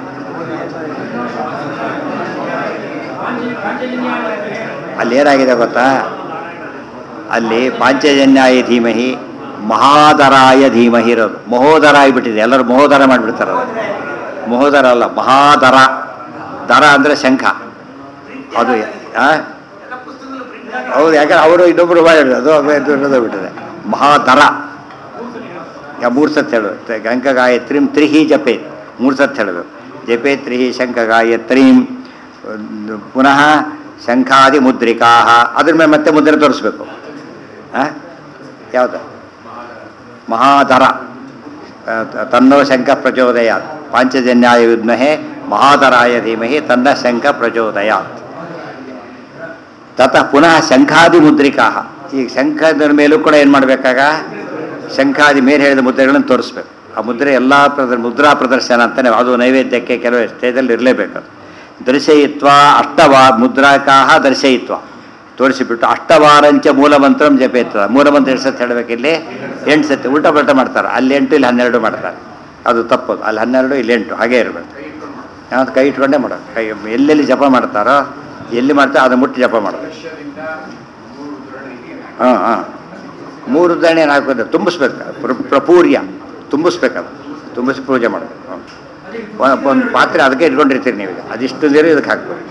ಅಲ್ಲಿ ಏನಾಗಿದೆ ಗೊತ್ತಾ ಅಲ್ಲಿ ಪಾಂಚಜನ್ಯಾಯ ಧೀಮಹಿ ಮಹಾದರಾಯ ಧೀಮಹಿ ಇರೋದು ಮಹೋದರ ಆಗಿಬಿಟ್ಟಿದೆ ಎಲ್ಲರೂ ಮಹೋದರ ಮಾಡಿಬಿಡ್ತಾರೆ ಅದು ಮಹೋದರ ಅಲ್ಲ ಮಹಾದರ ದರ ಅಂದರೆ ಶಂಖ ಅದು ಆ? ಹೌದು ಯಾಕಂದ್ರೆ ಅವರು ಇನ್ನೊಬ್ಬರು ಮಾಡಿದ್ರು ಅದು ಬಿಟ್ಟಿದೆ ಮಹಾದರ ಯಾ ಮೂರು ಸತ್ ಹೇಳು ಶಂಖ ಗಾಯತ್ರಿಂ ತ್ರಿಹಿ ಜಪೇ ಮೂರು ಸತ್ ಹೇಳಬೇಕು ಜಪೇ ತ್ರಿಹಿ ಶಂಖ ಗಾಯತ್ರೀಂ ಒಂದು ಪುನಃ ಶಂಖಾದಿ ಮುದ್ರಿಕಾ ಅದ್ರ ಮೇಲೆ ಮತ್ತೆ ಮುದ್ರೆ ತೋರಿಸ್ಬೇಕು ಹಾಂ ಯಾವುದು ಮಹಾದರ ಆ, ತ- ತನ್ನೋ ಶಂಖ ಪ್ರಚೋದಯ ಪಾಂಚಜನ್ಯಾಯ ವಿದ್ಮಹೆ ಮಹಾದರಾಯ ಧೀಮಹಿ ತನ್ನ ಶಂಖ ಪ್ರಚೋದಯಾತ್ ತತಃ ಪುನಃ ಶಂಖಾದಿ ಮುದ್ರಿಕಾ ಈಗ ಶಂಖದ ಮೇಲೂ ಕೂಡ ಏನು ಮಾಡಬೇಕಾಗ ಶಂಖಾದಿ ಮೇಲೆ ಹೇಳಿದ ಮುದ್ರೆಗಳನ್ನು ತೋರಿಸ್ಬೇಕು ಆ ಮುದ್ರೆ ಎಲ್ಲ ಪ್ರದ ಮುದ್ರಾ ಪ್ರದರ್ಶನ ಅಂತಲೇ ಅದು ನೈವೇದ್ಯಕ್ಕೆ ಕೆಲವು ಸ್ಟೇಜಲ್ಲಿ ಇರಲೇಬೇಕು ಅದು ದರ್ಶಯಿತ್ವ ಅಷ್ಟವಾ ಮುದ್ರಾಕಾಹ ದರ್ಶಯಿತ್ವ ತೋರಿಸಿಬಿಟ್ಟು ಅಷ್ಟವಾರಂಚ ಮೂಲಮಂತ್ರಂ ಜಪೇತ್ವ ಮೂಲಮಂತ್ರ ಎಷ್ಟು ಸತಿ ಹೇಳಬೇಕಿಲ್ಲಿ ಎಂಟು ಸತಿ ಉಲ್ಟಾ ಪಲ್ಟ ಮಾಡ್ತಾರೆ ಅಲ್ಲಿ ಎಂಟು ಇಲ್ಲಿ ಹನ್ನೆರಡು ಮಾಡ್ತಾರೆ ಅದು ತಪ್ಪದು ಅಲ್ಲಿ ಹನ್ನೆರಡು ಇಲ್ಲಿ ಎಂಟು ಹಾಗೇ ಇರಬೇಕು ಯಾವ್ದು ಕೈ ಇಟ್ಕೊಂಡೇ ಮಾಡೋದು ಕೈ ಎಲ್ಲೆಲ್ಲಿ ಜಪ ಮಾಡ್ತಾರೋ ಎಲ್ಲಿ ಮಾಡ್ತಾರೋ ಅದನ್ನ ಮುಟ್ಟಿ ಜಪ ಮಾಡೋದು ವರ್ಷದಿಂದ ಮೂರು ರುದ್ರನಿಗೆ ಹಾಂ ಹಾಂ ಮೂರು ದಣೆ ಹಾಕೋದು ತುಂಬಿಸ್ಬೇಕು ಪ್ರ- ಪ್ರಪೂರ್ಯ ತುಂಬಿಸ್ಬೇಕದು ತುಂಬಿಸಿ ಪೂಜೆ ಮಾಡಬೇಕು ಒಂದು ಪಾತ್ರೆ ಅದಕ್ಕೆ ಇಟ್ಕೊಂಡಿರ್ತೀರಿ ನೀವೀಗ ಅದಿಷ್ಟು ನೀರು ಇದಕ್ಕೆ ಹಾಕ್ಬೇಕು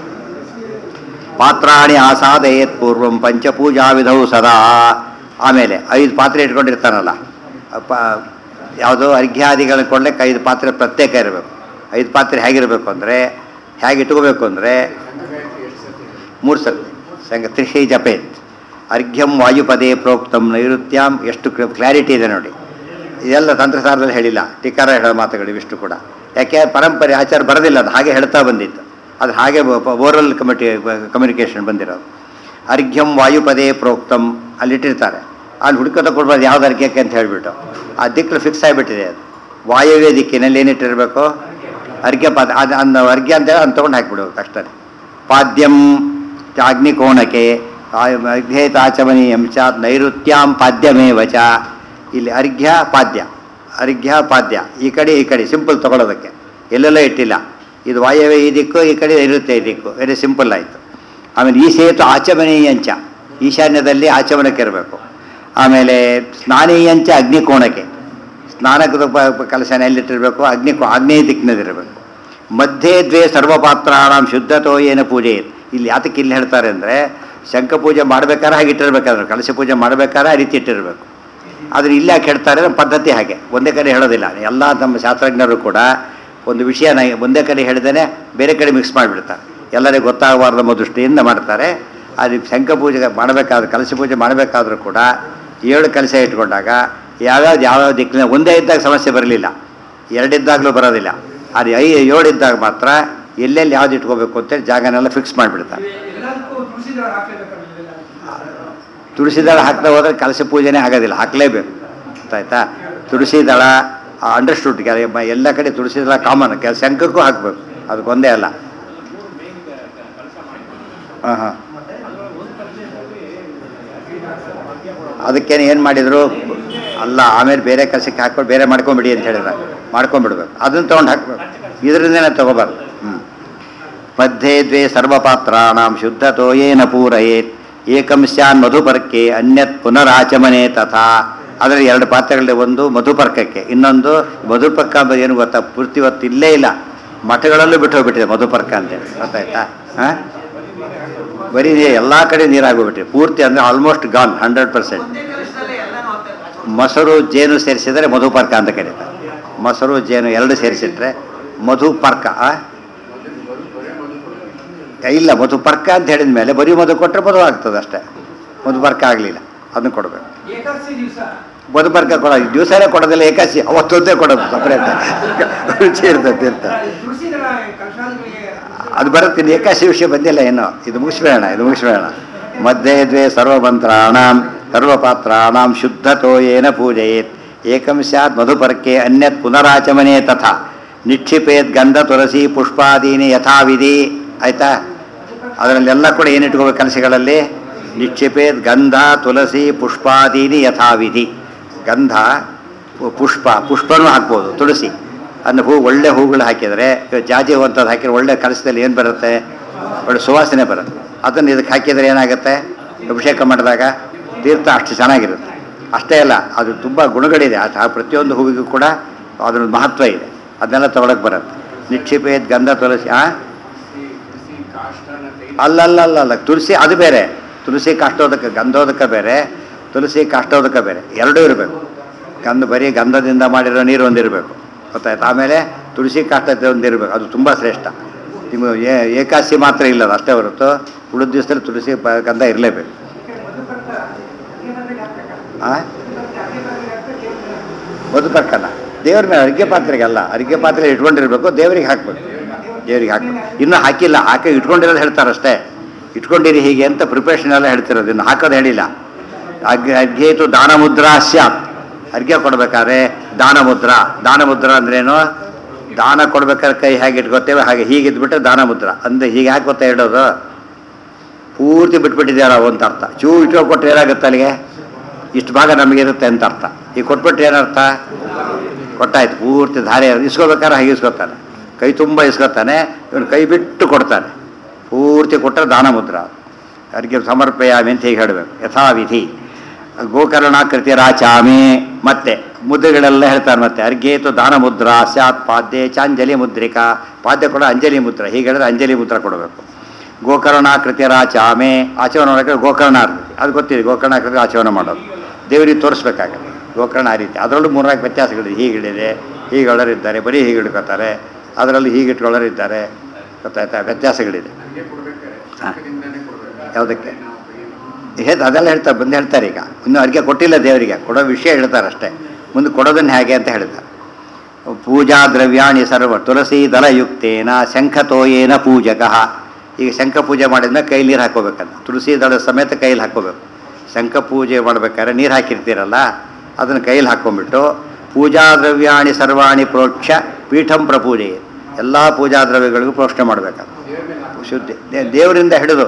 ಪಾತ್ರಾಣಿ ಆಸಾದಯೇತ್ ಪೂರ್ವಂ ಪಂಚಪೂಜಾ ವಿಧವು ಸದಾ ಆಮೇಲೆ ಐದು ಪಾತ್ರೆ ಇಟ್ಕೊಂಡಿರ್ತಾನಲ್ಲ ಪ ಯಾವುದೋ ಅರ್ಘ್ಯಾದಿಗಳನ್ನ ಕೊಡ್ಲಿಕ್ಕೆ ಐದು ಪಾತ್ರೆ ಪ್ರತ್ಯೇಕ ಇರಬೇಕು ಐದು ಪಾತ್ರೆ ಹೇಗಿರಬೇಕು ಅಂದರೆ ಹೇಗೆ ಇಟ್ಕೋಬೇಕು ಅಂದರೆ ಸಂಘಗಾಯತ್ರಿ ಎಷ್ಟು ಸತಿ ಮೂರು ಸಲ ಸಂಘ ತ್ರಿಷೈ ಜಪೇತ್ ಅರ್ಘ್ಯಂ ವಾಯುಪದೇ ಪ್ರೋಕ್ತಂ ನೈಋತ್ಯಂ ಎಷ್ಟು ಕ್ಲಾರಿಟಿ ಇದೆ ನೋಡಿ ಇದೆಲ್ಲ ತಂತ್ರಸಾರದಲ್ಲಿ ಹೇಳಿಲ್ಲ ಟೀಕಾರ ಹೇಳೋ ಮಾತುಗಳು ಇವಿಷ್ಟು ಕೂಡ ಯಾಕೆ ಪರಂಪರೆ ಆಚಾರ ಬರೋದಿಲ್ಲ ಅದು ಹಾಗೆ ಹೇಳ್ತಾ ಬಂದಿತ್ತು ಅದು ಹಾಗೆ ಓರಲ್ ಕಮಿಟಿ ಕಮ್ಯುನಿಕೇಷನ್ ಬಂದಿರೋದು ಅರ್ಘ್ಯಂ ವಾಯುಪದೇ ಪ್ರೋಕ್ತಂ ಅಲ್ಲಿಟ್ಟಿರ್ತಾರೆ ಅಲ್ಲಿ ಹುಡುಕೋತ ಕೊಡ್ಬಾರ್ದು ಯಾವ್ದು ಅರ್ಘ್ಯಕ್ಕೆ ಅಂತ ಹೇಳಿಬಿಟ್ಟು ಆ ದಿಕ್ಕು ಫಿಕ್ಸ್ ಆಗಿಬಿಟ್ಟಿದೆ ಅದು ವಾಯುವ್ಯ ದಿಕ್ಕಿನಲ್ಲಿ ಏನಿಟ್ಟಿರಬೇಕು ಅರ್ಘ್ಯ ಪಾದ ಅದು ಅಂದ ಅರ್ಘ್ಯ ಅಂತ ಹೇಳಿ ಅದನ್ನ ತೊಗೊಂಡು ಹಾಕಿಬಿಡ್ಬೇಕು ಅಷ್ಟೇ ಪಾದ್ಯಂ ಅಗ್ನಿಕೋಣಕ್ಕೆ ಅರ್ಘ್ಯೇತಾಚಮನೀಯಂ ಚ ನೈಋತ್ಯಾಂ ಪಾದ್ಯಮೇವ ಚ ಇಲ್ಲಿ ಅರ್ಘ್ಯ ಪಾದ್ಯ ಅರ್ಘ್ಯ ಪಾದ್ಯ ಈ ಕಡೆ ಈ ಕಡೆ ಸಿಂಪಲ್ ತಗೊಳ್ಳೋದಕ್ಕೆ ಎಲ್ಲೆಲ್ಲ ಇಟ್ಟಿಲ್ಲ ಇದು ವಾಯವ್ಯ ಈ ದಿಕ್ಕು ಈ ಕಡೆ ನೈಋತ್ಯ ಈ ದಿಕ್ಕು ವೆರಿ ಸಿಂಪಲ್ ಆಯಿತು ಆಮೇಲೆ ಈ ಸೇತು ಆಚಮನೀಯಂಚ ಈಶಾನ್ಯದಲ್ಲಿ ಆಚಮನಕ್ಕೆ ಇರಬೇಕು ಆಮೇಲೆ ಸ್ನಾನೀಯಂಚ ಅಗ್ನಿಕೋಣಕ್ಕೆ ಸ್ನಾನಕದ ಪ- ಪ- ಕಲಶನ ಎಲ್ಲಿಟ್ಟಿರಬೇಕು ಅಗ್ನಿ ಆಗ್ನೇಯ ದಿಕ್ಕಿನಲ್ಲಿರಬೇಕು ಮಧ್ಯೆ ದ್ವೇ ಸರ್ವಪಾತ್ರಾಣಂ ಶುದ್ಧತೋ ಏನು ಪೂಜೆ ಇಲ್ಲಿ ಯಾತಕ್ಕೆ ಇಲ್ಲಿ ಹೇಳ್ತಾರೆ ಅಂದರೆ ಶಂಖ ಪೂಜೆ ಮಾಡ್ಬೇಕಾದ್ರೆ ಹಾಗೆ ಇಟ್ಟಿರ್ಬೇಕಾದ್ರೆ ಕಲಶ ಪೂಜೆ ಮಾಡ್ಬೇಕಾದ್ರೆ ಆ ರೀತಿ ಇಟ್ಟಿರಬೇಕು ಆದರೆ ಇಲ್ಲಿ ಯಾಕೆ ಹೇಳ್ತಾರೆ ನಮ್ಮ ಪದ್ಧತಿ ಹಾಗೆ ಒಂದೇ ಕಡೆ ಹೇಳೋದಿಲ್ಲ ಎಲ್ಲ ನಮ್ಮ ಶಾಸ್ತ್ರಜ್ಞರು ಕೂಡ ಒಂದು ವಿಷಯನ ಒಂದೇ ಕಡೆ ಹೇಳ್ದೇನೆ ಬೇರೆ ಕಡೆ ಮಿಕ್ಸ್ ಮಾಡಿಬಿಡ್ತಾರೆ ಎಲ್ಲರಿಗೂ ಗೊತ್ತಾಗಬಾರ್ದು ಎಂಬ ದೃಷ್ಟಿಯಿಂದ ಮಾಡ್ತಾರೆ ಅದು ಶಂಖ ಪೂಜೆ ಮಾಡಬೇಕಾದ್ರೆ ಕಲಶ ಪೂಜೆ ಮಾಡಬೇಕಾದ್ರೂ ಕೂಡ ಏಳು ಕಲಶ ಇಟ್ಕೊಂಡಾಗ ಯಾವ್ಯಾವ್ದು ಯಾವ್ಯಾವ ದಿಕ್ಕಿನ ಒಂದೇ ಇದ್ದಾಗ ಸಮಸ್ಯೆ ಬರಲಿಲ್ಲ ಎರಡಿದ್ದಾಗಲೂ ಬರೋದಿಲ್ಲ ಅದು ಐ ಏಳು ಇದ್ದಾಗ ಮಾತ್ರ ಎಲ್ಲೆಲ್ಲಿ ಯಾವ್ದು ಇಟ್ಕೋಬೇಕು ಅಂತೇಳಿ ಜಾಗನೆಲ್ಲ ಫಿಕ್ಸ್ ಮಾಡಿಬಿಡ್ತಾರೆ ಎಲ್ಲದಕ್ಕೂ ತುಳಸಿ ದಳ ಹಾಕ್ಲೇಬೇಕಾದ್ರೆ ಇವೆಲ್ಲ. ತುಳಸಿ ದಳ ಹಾಕ್ತಾ ಹೋದ್ರೆ ಕಲಶ ಪೂಜೆನೇ ಆಗೋದಿಲ್ಲ ಹಾಕಲೇಬೇಕು ಗೊತ್ತಾಯ್ತಾ ತುಳಸಿ ದಳ ಅಂಡರ್ಸ್ಟುಡ್ ಎಲ್ಲ ಕಡೆ ತುಳಸಿ ದಳ ಕಾಮನ್ ಕೆಲ ಶಂಖಕ್ಕೂ ಹಾಕಬೇಕು ಅದಕ್ಕೊಂದೇ ಅಲ್ಲ ಹಾಂ ಹಾಂ ಅದಕ್ಕೇನು ಏನು ಮಾಡಿದರು ಅಲ್ಲ ಆಮೇಲೆ ಬೇರೆ ಕಲಸಕ್ಕೆ ಹಾಕ್ಕೊಂಡು ಬೇರೆ ಮಾಡ್ಕೊಂಬಿಡಿ ಅಂತ ಹೇಳಿದ್ರೆ ಮಾಡ್ಕೊಂಬಿಡ್ಬೇಕು ಅದನ್ನು ತೊಗೊಂಡು ಹಾಕ್ಬೇಕು ಇದರಿಂದನೇ ತಗೋಬಾರ್ದು ಹ್ಞೂ ಮಧ್ಯೆ ದ್ವೇ ಸರ್ವಪಾತ್ರಾಣಾಂ ಶುದ್ಧತೋ ಯೇನ ಪೂರಯೇತ್ ಏಕಂ ಸ್ಯಾನ್ ಮಧುಪರ್ಕೆ ಅನ್ಯತ್ ಪುನರಾಚಮನೆ ತಥಾ ಅದರಲ್ಲಿ ಎರಡು ಪಾತ್ರೆಗಳಿದೆ ಒಂದು ಮಧುಪರ್ಕಕ್ಕೆ ಇನ್ನೊಂದು ಮಧುಪರ್ಕ ಅಂದ್ರೆ ಏನು ಗೊತ್ತಾ ಪೂರ್ತಿ ಹೊತ್ತು ಇಲ್ಲೇ ಇಲ್ಲ ಮಠಗಳಲ್ಲೂ ಬಿಟ್ಟು ಹೋಗ್ಬಿಟ್ಟಿದೆ ಮಧುಪರ್ಕ ಅಂತೇಳಿ ಗೊತ್ತಾಯ್ತಾ ಹಾಂ ಬರೀ ಎಲ್ಲ ಕಡೆ ನೀರಾಗೋಗ್ಬಿಟ್ಟಿದೆ ಪೂರ್ತಿ ಅಂದರೆ ಆಲ್ಮೋಸ್ಟ್ ಗಾನ್ ಹಂಡ್ರೆಡ್ ಪರ್ಸೆಂಟ್ ಮೊಸರು ಜೇನು ಸೇರಿಸಿದರೆ ಮಧುಪರ್ಕ ಅಂತ ಕರೀತಾರೆ ಮೊಸರು ಜೇನು ಎರಡು ಸೇರಿಸಿಟ್ರೆ ಮಧುಪರ್ಕ ಆ? ಇಲ್ಲ ಮಧುಪರ್ಕ ಅಂತ ಹೇಳಿದ ಮೇಲೆ ಬರೀ ಮಧು ಕೊಟ್ಟರೆ ಮಧು ಆಗ್ತದೆ ಅಷ್ಟೇ ಮಧುಪರ್ಕ ಆಗಲಿಲ್ಲ ಅದನ್ನು ಕೊಡಬೇಕು ಏಕಾದಶಿ ದಿವಸ ಮಧುಪರ್ಕ ಕೊಡ ದಿವಸನೇ ಕೊಡೋದಿಲ್ಲ ಏಕಾಸಿ ಅವತ್ತೊಂದೇ ಕೊಡೋದು ಸಪ್ರೇಟ್ ರುಚಿ ಇರ್ತದೆ ಇರ್ತದೆ ತುಳಸಿ ದಳ ಕಲಶಾದಿಗಳಿಗೆ ಅದು ಬರುತ್ತೆ ಇನ್ನು ಏಕಾಶಿ ವಿಷಯ ಬಂದಿಲ್ಲ ಏನು ಇದು ಮುಗಿಸ್ಬೇಡ ಇದು ಮುಗಿಸ್ಬೇಡ ಮಧ್ಯೆ ದ್ವೇ ಸರ್ವಮಂತ್ರಾಣಾಂ ಸರ್ವಪಾತ್ರಾಣಾಂ ಶುದ್ಧತೋ ಏನ ಪೂಜೆಯೇತ್ ಏಕಂ ಸ್ಯಾತ್ ಮಧುಪರ್ಕೆ ಅನ್ಯತ್ ಪುನರಾಚಮನೆ ತಥಾ ನಿಕ್ಷಿಪೇತ್ ಗಂಧ ತುಳಸಿ ಪುಷ್ಪಾದೀನಿ ಯಥಾವಿಧಿ ಆಯ್ತಾ ಅದರಲ್ಲೆಲ್ಲ ಕೂಡ ಏನಿಟ್ಕೋಬೇಕು ಕಲಸಿಗಳಲ್ಲಿ ನಿಕ್ಷಿಪೇತ್ ಗಂಧ ತುಳಸಿ ಪುಷ್ಪಾದೀನಿ ಯಥಾವಿಧಿ ಗಂಧ ಪು- ಪುಷ್ಪ ಪುಷ್ಪನೂ ಹಾಕ್ಬೋದು ತುಳಸಿ ಅದನ್ನ ಹೂ ಒಳ್ಳೆ ಹೂಗಳು ಹಾಕಿದರೆ ಇವಾಗ ಜಾಜಿ ಹೂ ಅಂಥದ್ದು ಹಾಕಿದ್ರೆ ಒಳ್ಳೆ ಕಲಸದಲ್ಲಿ ಏನು ಬರುತ್ತೆ ಒಳ್ಳೆ ಸುವಾಸನೆ ಬರುತ್ತೆ ಅದನ್ನು ಇದಕ್ಕೆ ಹಾಕಿದರೆ ಏನಾಗುತ್ತೆ ಅಭಿಷೇಕ ಮಾಡಿದಾಗ ತೀರ್ಥ ಅಷ್ಟು ಚೆನ್ನಾಗಿರುತ್ತೆ ಅಷ್ಟೇ ಅಲ್ಲ ಅದು ತುಂಬ ಗುಣಗಳಿದೆ ಆ ಆ ಪ್ರತಿಯೊಂದು ಹೂವಿಗೂ ಕೂಡ ಅದ್ರ ಮಹತ್ವ ಇದೆ ಅದನ್ನೆಲ್ಲ ತೊಗೊಳಕ್ಕೆ ಬರುತ್ತೆ ನಿಕ್ಷಿಪೇತ್ ಗಂಧ ತುಳಸಿ ಆ ಅಲ್ಲಲ್ಲಲ್ಲ ತುಳಸಿ ಅದು ಬೇರೆ ತುಳಸಿ ಕಾಷ್ಟೋದಕ ಗಂಧೋದಕ ಬೇರೆ ತುಳಸಿ ಕಾಷ್ಟೋದಕ ಬೇರೆ ಎರಡೂ ಇರಬೇಕು ಗಂಧ ಬರೀ ಗಂಧದಿಂದ ಮಾಡಿರೋ ನೀರು ಒಂದಿರಬೇಕು ಗೊತ್ತಾಯ್ತು ಆಮೇಲೆ ತುಳಸಿ ಕಾಷ್ಟ ಒಂದಿರಬೇಕು ಅದು ತುಂಬ ಶ್ರೇಷ್ಠ ನಿಮ್ಮ ಏ- ಏಕಾದಶಿ ಮಾತ್ರ ಇಲ್ಲ ಅದು ಅಷ್ಟೇ ಹೊರತು ಉಳಿದ ದಿವಸದಲ್ಲಿ ತುಳಸಿ ಪ- ಗಂಧ ಇರಲೇಬೇಕು ಆ ಬದುಕಕ್ಕಲ್ಲ ದೇವ್ರ ಮೇಲೆ ಅರಿಕೆ ಪಾತ್ರೆಗೆ ಅಲ್ಲ ಅರಿಕೆ ಪಾತ್ರೆ ಇಟ್ಕೊಂಡಿರ್ಬೇಕು ದೇವರಿಗೆ ಹಾಕ್ಬೇಕು ದೇವರಿಗೆ ಹಾಕ್ಬೇಕು ಇನ್ನೂ ಹಾಕಿಲ್ಲ ಹಾಕಿ ಇಟ್ಕೊಂಡಿರೋದು ಹೇಳ್ತಾರೆ ಅಷ್ಟೇ ಇಟ್ಕೊಂಡಿರಿ ಹೀಗೆ ಅಂತ ಪ್ರಿಪ್ರೇಷನ್ ಎಲ್ಲ ಹೇಳ್ತಿರೋದು ಇನ್ನು ಹಾಕೋದು ಹೇಳಿಲ್ಲ ಅರ್ಘ್ಯ ಅರ್ಘ್ಯೇತು ದಾನ ಮುದ್ರಾ ಸ್ಯಾತ್ ಅರ್ಘ್ಯ ಕೊಡ್ಬೇಕಾದ್ರೆ ದಾನ ಮುದ್ರಾ ದಾನ ಮುದ್ರಾ ಅಂದ್ರೇನು ದಾನ ಕೊಡ್ಬೇಕಾದ್ರೆ ಕೈ ಹೇಗೆ ಇಟ್ಕೋತೇವೆ ಹಾಗೆ ಹೀಗೆ ಇದ್ಬಿಟ್ರೆ ದಾನ ಮುದ್ರಾ ಅಂದ್ರೆ ಹೀಗೆ ಯಾಕೆ ಗೊತ್ತಾ ಹೇಳೋದು ಪೂರ್ತಿ ಬಿಟ್ಬಿಟ್ಟಿದ್ಯಾರ ಅಂತ ಅರ್ಥ ಚೂ ಇಟ್ಕೊಟ್ರೆ ಏನಾಗುತ್ತೆ ಅಲ್ಲಿಗೆ ಇಷ್ಟು ಭಾಗ ನಮಗಿರುತ್ತೆ ಅಂತ ಅರ್ಥ ಈಗ ಕೊಟ್ಬಿಟ್ರೆ ಏನರ್ಥ ಕೊಟ್ಟಾಯ್ತು ಪೂರ್ತಿ ಧಾರೆ ಇಸ್ಕೋಬೇಕಾದ್ರೆ ಹಾಗೆ ಇಸ್ಕೊತಾನೆ ಕೈ ತುಂಬ ಇಸ್ಕೊತಾನೆ ಇವನು ಕೈ ಬಿಟ್ಟು ಕೊಡ್ತಾನೆ ಪೂರ್ತಿ ಕೊಟ್ಟರೆ ದಾನ ಮುದ್ರ ಅರ್ಘ್ಯ ಸಮರ್ಪಯಾಮಿ ಅಂತ ಹೀಗೆ ಹೇಳಬೇಕು ಯಥಾವಿಧಿ ಗೋಕರ್ಣಾಕೃತಿ ರಾಚಾಮಿ ಮತ್ತೆ ಮುದ್ರೆಗಳೆಲ್ಲ ಹೇಳ್ತಾರೆ ಮತ್ತೆ ಅರ್ಘ್ಯೇತು ದಾನ ಮುದ್ರಾ ಸ್ಯಾತ್ ಪಾದ್ಯ ಚಾಂಜಲಿ ಮುದ್ರಿಕಾ ಪಾದ್ಯ ಕೂಡ ಅಂಜಲಿ ಮುದ್ರ ಹೀಗೆ ಹೇಳಿದ್ರೆ ಅಂಜಲಿ ಮುದ್ರ ಕೊಡಬೇಕು ಗೋಕರ್ಣಾಕೃತಿ ರಾಚಾಮೆ ಆಚರಣೆ ಮಾಡೋಕೆ ಗೋಕರ್ಣಾಕೃತಿ ಅದು ಗೊತ್ತಿದೆ ಗೋಕರ್ಣಾಕೃತಿ ಆಚರಣೆ ಮಾಡೋದು ದೇವರಿಗೆ ತೋರಿಸ್ಬೇಕಾಗತ್ತೆ ಗೋಕರ್ಣ ಆ ರೀತಿ ಅದರಲ್ಲೂ ಮೂರ್ನಾಲ್ಕು ವ್ಯತ್ಯಾಸಗಳಿದೆ ಹೀಗಿಡಿದೆ ಹೀಗೆ ಇದ್ದಾರೆ ಬರೀ ಹೀಗೆ ಹಿಡ್ಕೋತಾರೆ ಅದರಲ್ಲಿ ಹೀಗೆ ಇಟ್ಕೊಳ್ಳೋರಿದ್ದಾರೆ ಗೊತ್ತಾಯ್ತಾ ವ್ಯತ್ಯಾಸಗಳಿದೆ ಹಾ. ಯಾವುದಕ್ಕೆ ಹೇಳ್ತ ಅದೆಲ್ಲ ಹೇಳ್ತಾರೆ ಬಂದು ಹೇಳ್ತಾರೆ ಈಗ ಇನ್ನೂ ಅರ್ಗೆ ಕೊಟ್ಟಿಲ್ಲ ದೇವರಿಗೆ ಕೊಡೋ ವಿಷಯ ಹೇಳ್ತಾರೆ ಅಷ್ಟೇ ಮುಂದೆ ಕೊಡೋದನ್ನು ಹೇಗೆ ಅಂತ ಹೇಳ್ತಾರೆ ಪೂಜಾ ದ್ರವ್ಯಾಣಿ ಸರ್ವ ತುಳಸಿ ದಳಯುಕ್ತೇನ ಶಂಖತೋಯೇನ ಪೂಜಕಃ ಈಗ ಶಂಖ ಪೂಜೆ ಮಾಡಿದ್ಮೇಲೆ ಕೈ ನೀರು ಹಾಕೋಬೇಕಂತ ತುಳಸಿ ದಳ ಸಮೇತ ಕೈಲಿ ಹಾಕೋಬೇಕು ಶಂಖ ಪೂಜೆ ಮಾಡ್ಬೇಕಾದ್ರೆ ನೀರು ಹಾಕಿರ್ತೀರಲ್ಲ ಅದನ್ನು ಕೈಲಿ ಹಾಕ್ಕೊಂಡ್ಬಿಟ್ಟು ಪೂಜಾ ದ್ರವ್ಯಾಣಿ ಸರ್ವಾಣಿ ಪ್ರೋಕ್ಷ ಪೀಠಂ ಪ್ರಪೂಜೆ ಎಲ್ಲ ಪೂಜಾ ದ್ರವ್ಯಗಳಿಗೂ ಪ್ರೋಕ್ಷಣೆ ಮಾಡಬೇಕಾದ್ರೆ ಶುದ್ಧಿ ದೇ- ದೇವರಿಂದ ಹಿಡಿದು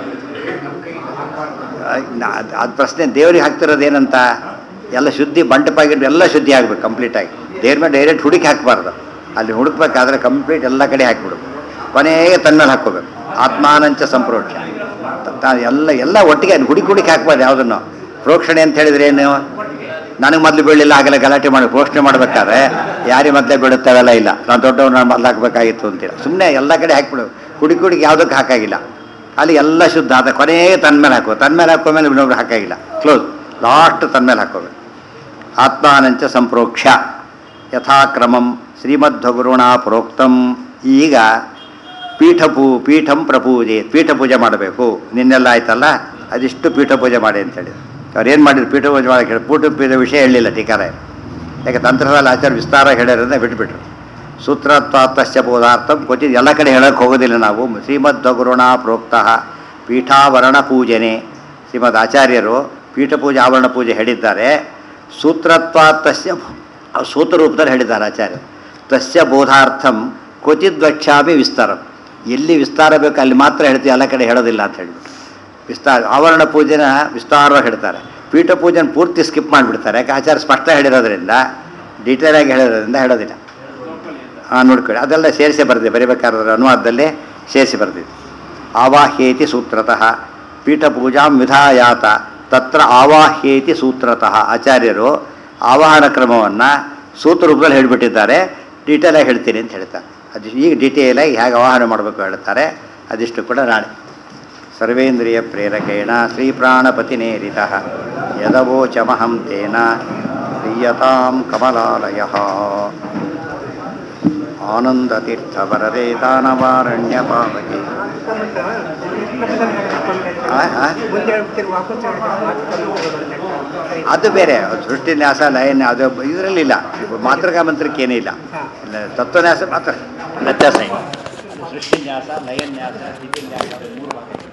ಅದು ಪ್ರಶ್ನೆ ದೇವ್ರಿಗೆ ಹಾಕ್ತಿರೋದು ಏನಂತ ಎಲ್ಲ ಶುದ್ಧಿ ಬಂಟಪಾಗಿಟ್ಟು ಎಲ್ಲ ಶುದ್ಧಿ ಆಗ್ಬೇಕು ಕಂಪ್ಲೀಟಾಗಿ ದೇವ್ರ ಮೇಲೆ ಡೈರೆಕ್ಟ್ ಹುಡುಕಿ ಹಾಕಬಾರ್ದು ಅಲ್ಲಿ ಹುಡುಕ್ಬೇಕಾದ್ರೆ ಕಂಪ್ಲೀಟ್ ಎಲ್ಲ ಕಡೆ ಹಾಕಿಬಿಡು ಕೊನೆಗೆ ತನ್ನಲ್ಲಿ ಹಾಕ್ಕೋಬೇಕು ಆತ್ಮಾನಂಚ ಸಂಪ್ರೋಕ್ಷ ತ- ತ- ಎಲ್ಲ ಎಲ್ಲ ಒಟ್ಟಿಗೆ ಹುಡುಕಿ ಹುಡುಕಿ ಹಾಕ್ಬಾರ್ದು ಯಾವುದನ್ನು ಪ್ರೋಕ್ಷಣೆ ಅಂತ ಹೇಳಿದ್ರೆ ಏನು ನನಗೆ ಮೊದಲು ಬೀಳಿಲ್ಲ ಆಗಲ್ಲ ಗಲಾಟೆ ಮಾಡಿ ಪ್ರೋಕ್ಷಣೆ ಮಾಡಬೇಕಾದ್ರೆ ಯಾರಿಗೆ ಮೊದಲೇ ಬೀಳುತ್ತವೆಲ್ಲ ಇಲ್ಲ ನಾನು ದೊಡ್ಡವ್ರು ನಾನು ಮೊದಲು ಹಾಕಬೇಕಾಗಿತ್ತು ಅಂತೀರ ಸುಮ್ಮನೆ ಎಲ್ಲ ಕಡೆ ಹಾಕ್ಬಿಡು ಹುಡುಕಿ ಹುಡುಕಿ ಯಾವುದಕ್ಕೆ ಹಾಕಾಗಿಲ್ಲ ಅಲ್ಲಿ ಎಲ್ಲ ಶುದ್ಧ ಆದ ಕೊನೆಗೆ ತನ್ನ ಮೇಲೆ ಹಾಕೋ ತನ್ನ ಮೇಲೆ ಹಾಕೋಮೇಲೆ ಇನ್ನೊಬ್ರು ಹಾಕಾಗಿಲ್ಲ ಕ್ಲೋಸ್ ಲಾಸ್ಟ್ ತನ್ನ ಮೇಲೆ ಹಾಕೋಬೇಕು ಆತ್ಮಾನಂಚ ಸಂಪ್ರೋಕ್ಷ ಯಥಾಕ್ರಮಂ ಶ್ರೀಮಧ್ವಗುರುಣ ಪ್ರೋಕ್ತಂ ಈಗ ಪೀಠಪೂ ಪೀಠಂ ಪ್ರಪೂಜೆ ಪೀಠ ಪೂಜೆ ಮಾಡಬೇಕು ನಿನ್ನೆಲ್ಲ ಆಯ್ತಲ್ಲ ಅದಿಷ್ಟು ಪೀಠ ಪೂಜೆ ಮಾಡಿ ಅಂತೇಳಿ ಅವ್ರು ಏನು ಮಾಡಿದ್ರು ಪೀಠ ಪೂಜೆ ಮಾಡಕ್ಕೆ ಹೇಳಿ ಪೀಠ ಪೂಜೆ ವಿಷಯ ಹೇಳಿಲ್ಲ ಟೀಕಾರ ಯಾಕೆ ತಂತ್ರದಲ್ಲಿ ಆಚಾರ ವಿಸ್ತಾರ ಹೇಳ್ಯಾರಂದ್ರೆ ಬಿಟ್ಬಿಟ್ರು ಸೂತ್ರತ್ವಾತಸ್ಯ ಬೋಧಾರ್ಥಂ ಕ್ವಚಿತ್ ಎಲ್ಲ ಕಡೆ ಹೇಳಕ್ಕೆ ಹೋಗೋದಿಲ್ಲ ನಾವು ಶ್ರೀಮಧ್ವಗುರುಣ ಪ್ರೋಕ್ತ ಪೀಠಾವರಣ ಪೂಜನೆ ಶ್ರೀಮದ್ ಆಚಾರ್ಯರು ಪೀಠ ಪೂಜೆ ಆವರಣ ಪೂಜೆ ಹೇಳಿದ್ದಾರೆ ಸೂತ್ರತ್ವಾತಸ್ಯ ಸೂತ್ರ ರೂಪದಲ್ಲಿ ಹೇಳಿದ್ದಾರೆ ಆಚಾರ್ಯರು ತಸ್ಯ ಬೋಧಾರ್ಥಂ ಕ್ವಚಿತ್ ವಕ್ಷ್ಯಾಮಿ ವಿಸ್ತಾರ ಎಲ್ಲಿ ವಿಸ್ತಾರ ಬೇಕು ಅಲ್ಲಿ ಮಾತ್ರ ಹೇಳ್ತೀವಿ ಎಲ್ಲ ಕಡೆ ಹೇಳೋದಿಲ್ಲ ಅಂತ ಹೇಳ್ಬಿಟ್ಟು ವಿಸ್ತಾರ ಆವರಣ ಪೂಜೆನ ವಿಸ್ತಾರವಾಗಿ ಹೇಳ್ತಾರೆ ಪೀಠ ಪೂಜೆನ ಪೂರ್ತಿ ಸ್ಕಿಪ್ ಮಾಡಿಬಿಡ್ತಾರೆ ಯಾಕೆ ಆಚಾರ ಸ್ಪಷ್ಟ ಹೇಳಿರೋದ್ರಿಂದ ಡೀಟೇಲ್ ಆಗಿ ಹೇಳಿರೋದ್ರಿಂದ ಹೇಳೋದಿಲ್ಲ ಹಾಂ ನೋಡ್ಕೊಳ್ಳಿ ಅದೆಲ್ಲ ಸೇರಿಸಿ ಬರ್ದಿದೆ ಬರೀಬೇಕಾದ್ರೆ ಅನುವಾದದಲ್ಲಿ ಸೇರಿಸಿ ಬರ್ದಿದೆ ಆವಾಹ್ಯೇತಿ ಸೂತ್ರತಃ ಪೀಠ ಪೂಜಾಂ ವಿಧಾಯಾತ ತತ್ರ ಆವಾಹ್ಯೇತಿ ಸೂತ್ರತಃ ಆಚಾರ್ಯರು ಆವಾಹನ ಕ್ರಮವನ್ನು ಸೂತ್ರ ರೂಪದಲ್ಲಿ ಹೇಳಿಬಿಟ್ಟಿದ್ದಾರೆ ಡೀಟೇಲಾಗಿ ಹೇಳ್ತೀನಿ ಅಂತ ಹೇಳ್ತಾರೆ ಅದು ಈಗ ಡೀಟೇಲಾಗಿ ಹೇಗೆ ಆವಾಹನ ಮಾಡಬೇಕು ಹೇಳ್ತಾರೆ ಅದಿಷ್ಟು ಕೂಡ ನಾಳೆ ಸರ್ವೇಂದ್ರಿಯ ಪ್ರೇರಕೇಣ ಶ್ರೀಪ್ರಾಣಪತಿನೇರಿತ ಯದವೋಚಮಹಂ ತೇನ ಪ್ರೀಯತಾಂ ಕಮಲಾಲಯ ಆನಂದತೀರ್ಥವರದೇ ದಾನವಾರಣ್ಯ ಪಾವಕೆ ಮುಂದೆ ಹೇಳ್ಬಿಡ್ತೀರಿ ವಾಪಸ್ ಅದು ಬೇರೆ ಸೃಷ್ಟಿನ್ಯಾಸ ಲಯನ್ಯ ಅದು ಇದರಲ್ಲಿಲ್ಲ ಮಾತೃಕಾ ಮಂತ್ರಕ್ಕೆ ಏನೂ ಇಲ್ಲ ಇಲ್ಲ, ತತ್ವನ್ಯಾಸ ಮಾತ್ರ ವ್ಯತ್ಯಾಸ ಇಲ್ಲ ಸೃಷ್ಟಿನ್ಯಾಸ ಲಯನ್ಯಾಸ ಸ್ಥಿತಿನ್ಯಾಸ ಮೂರು ಭಾಗ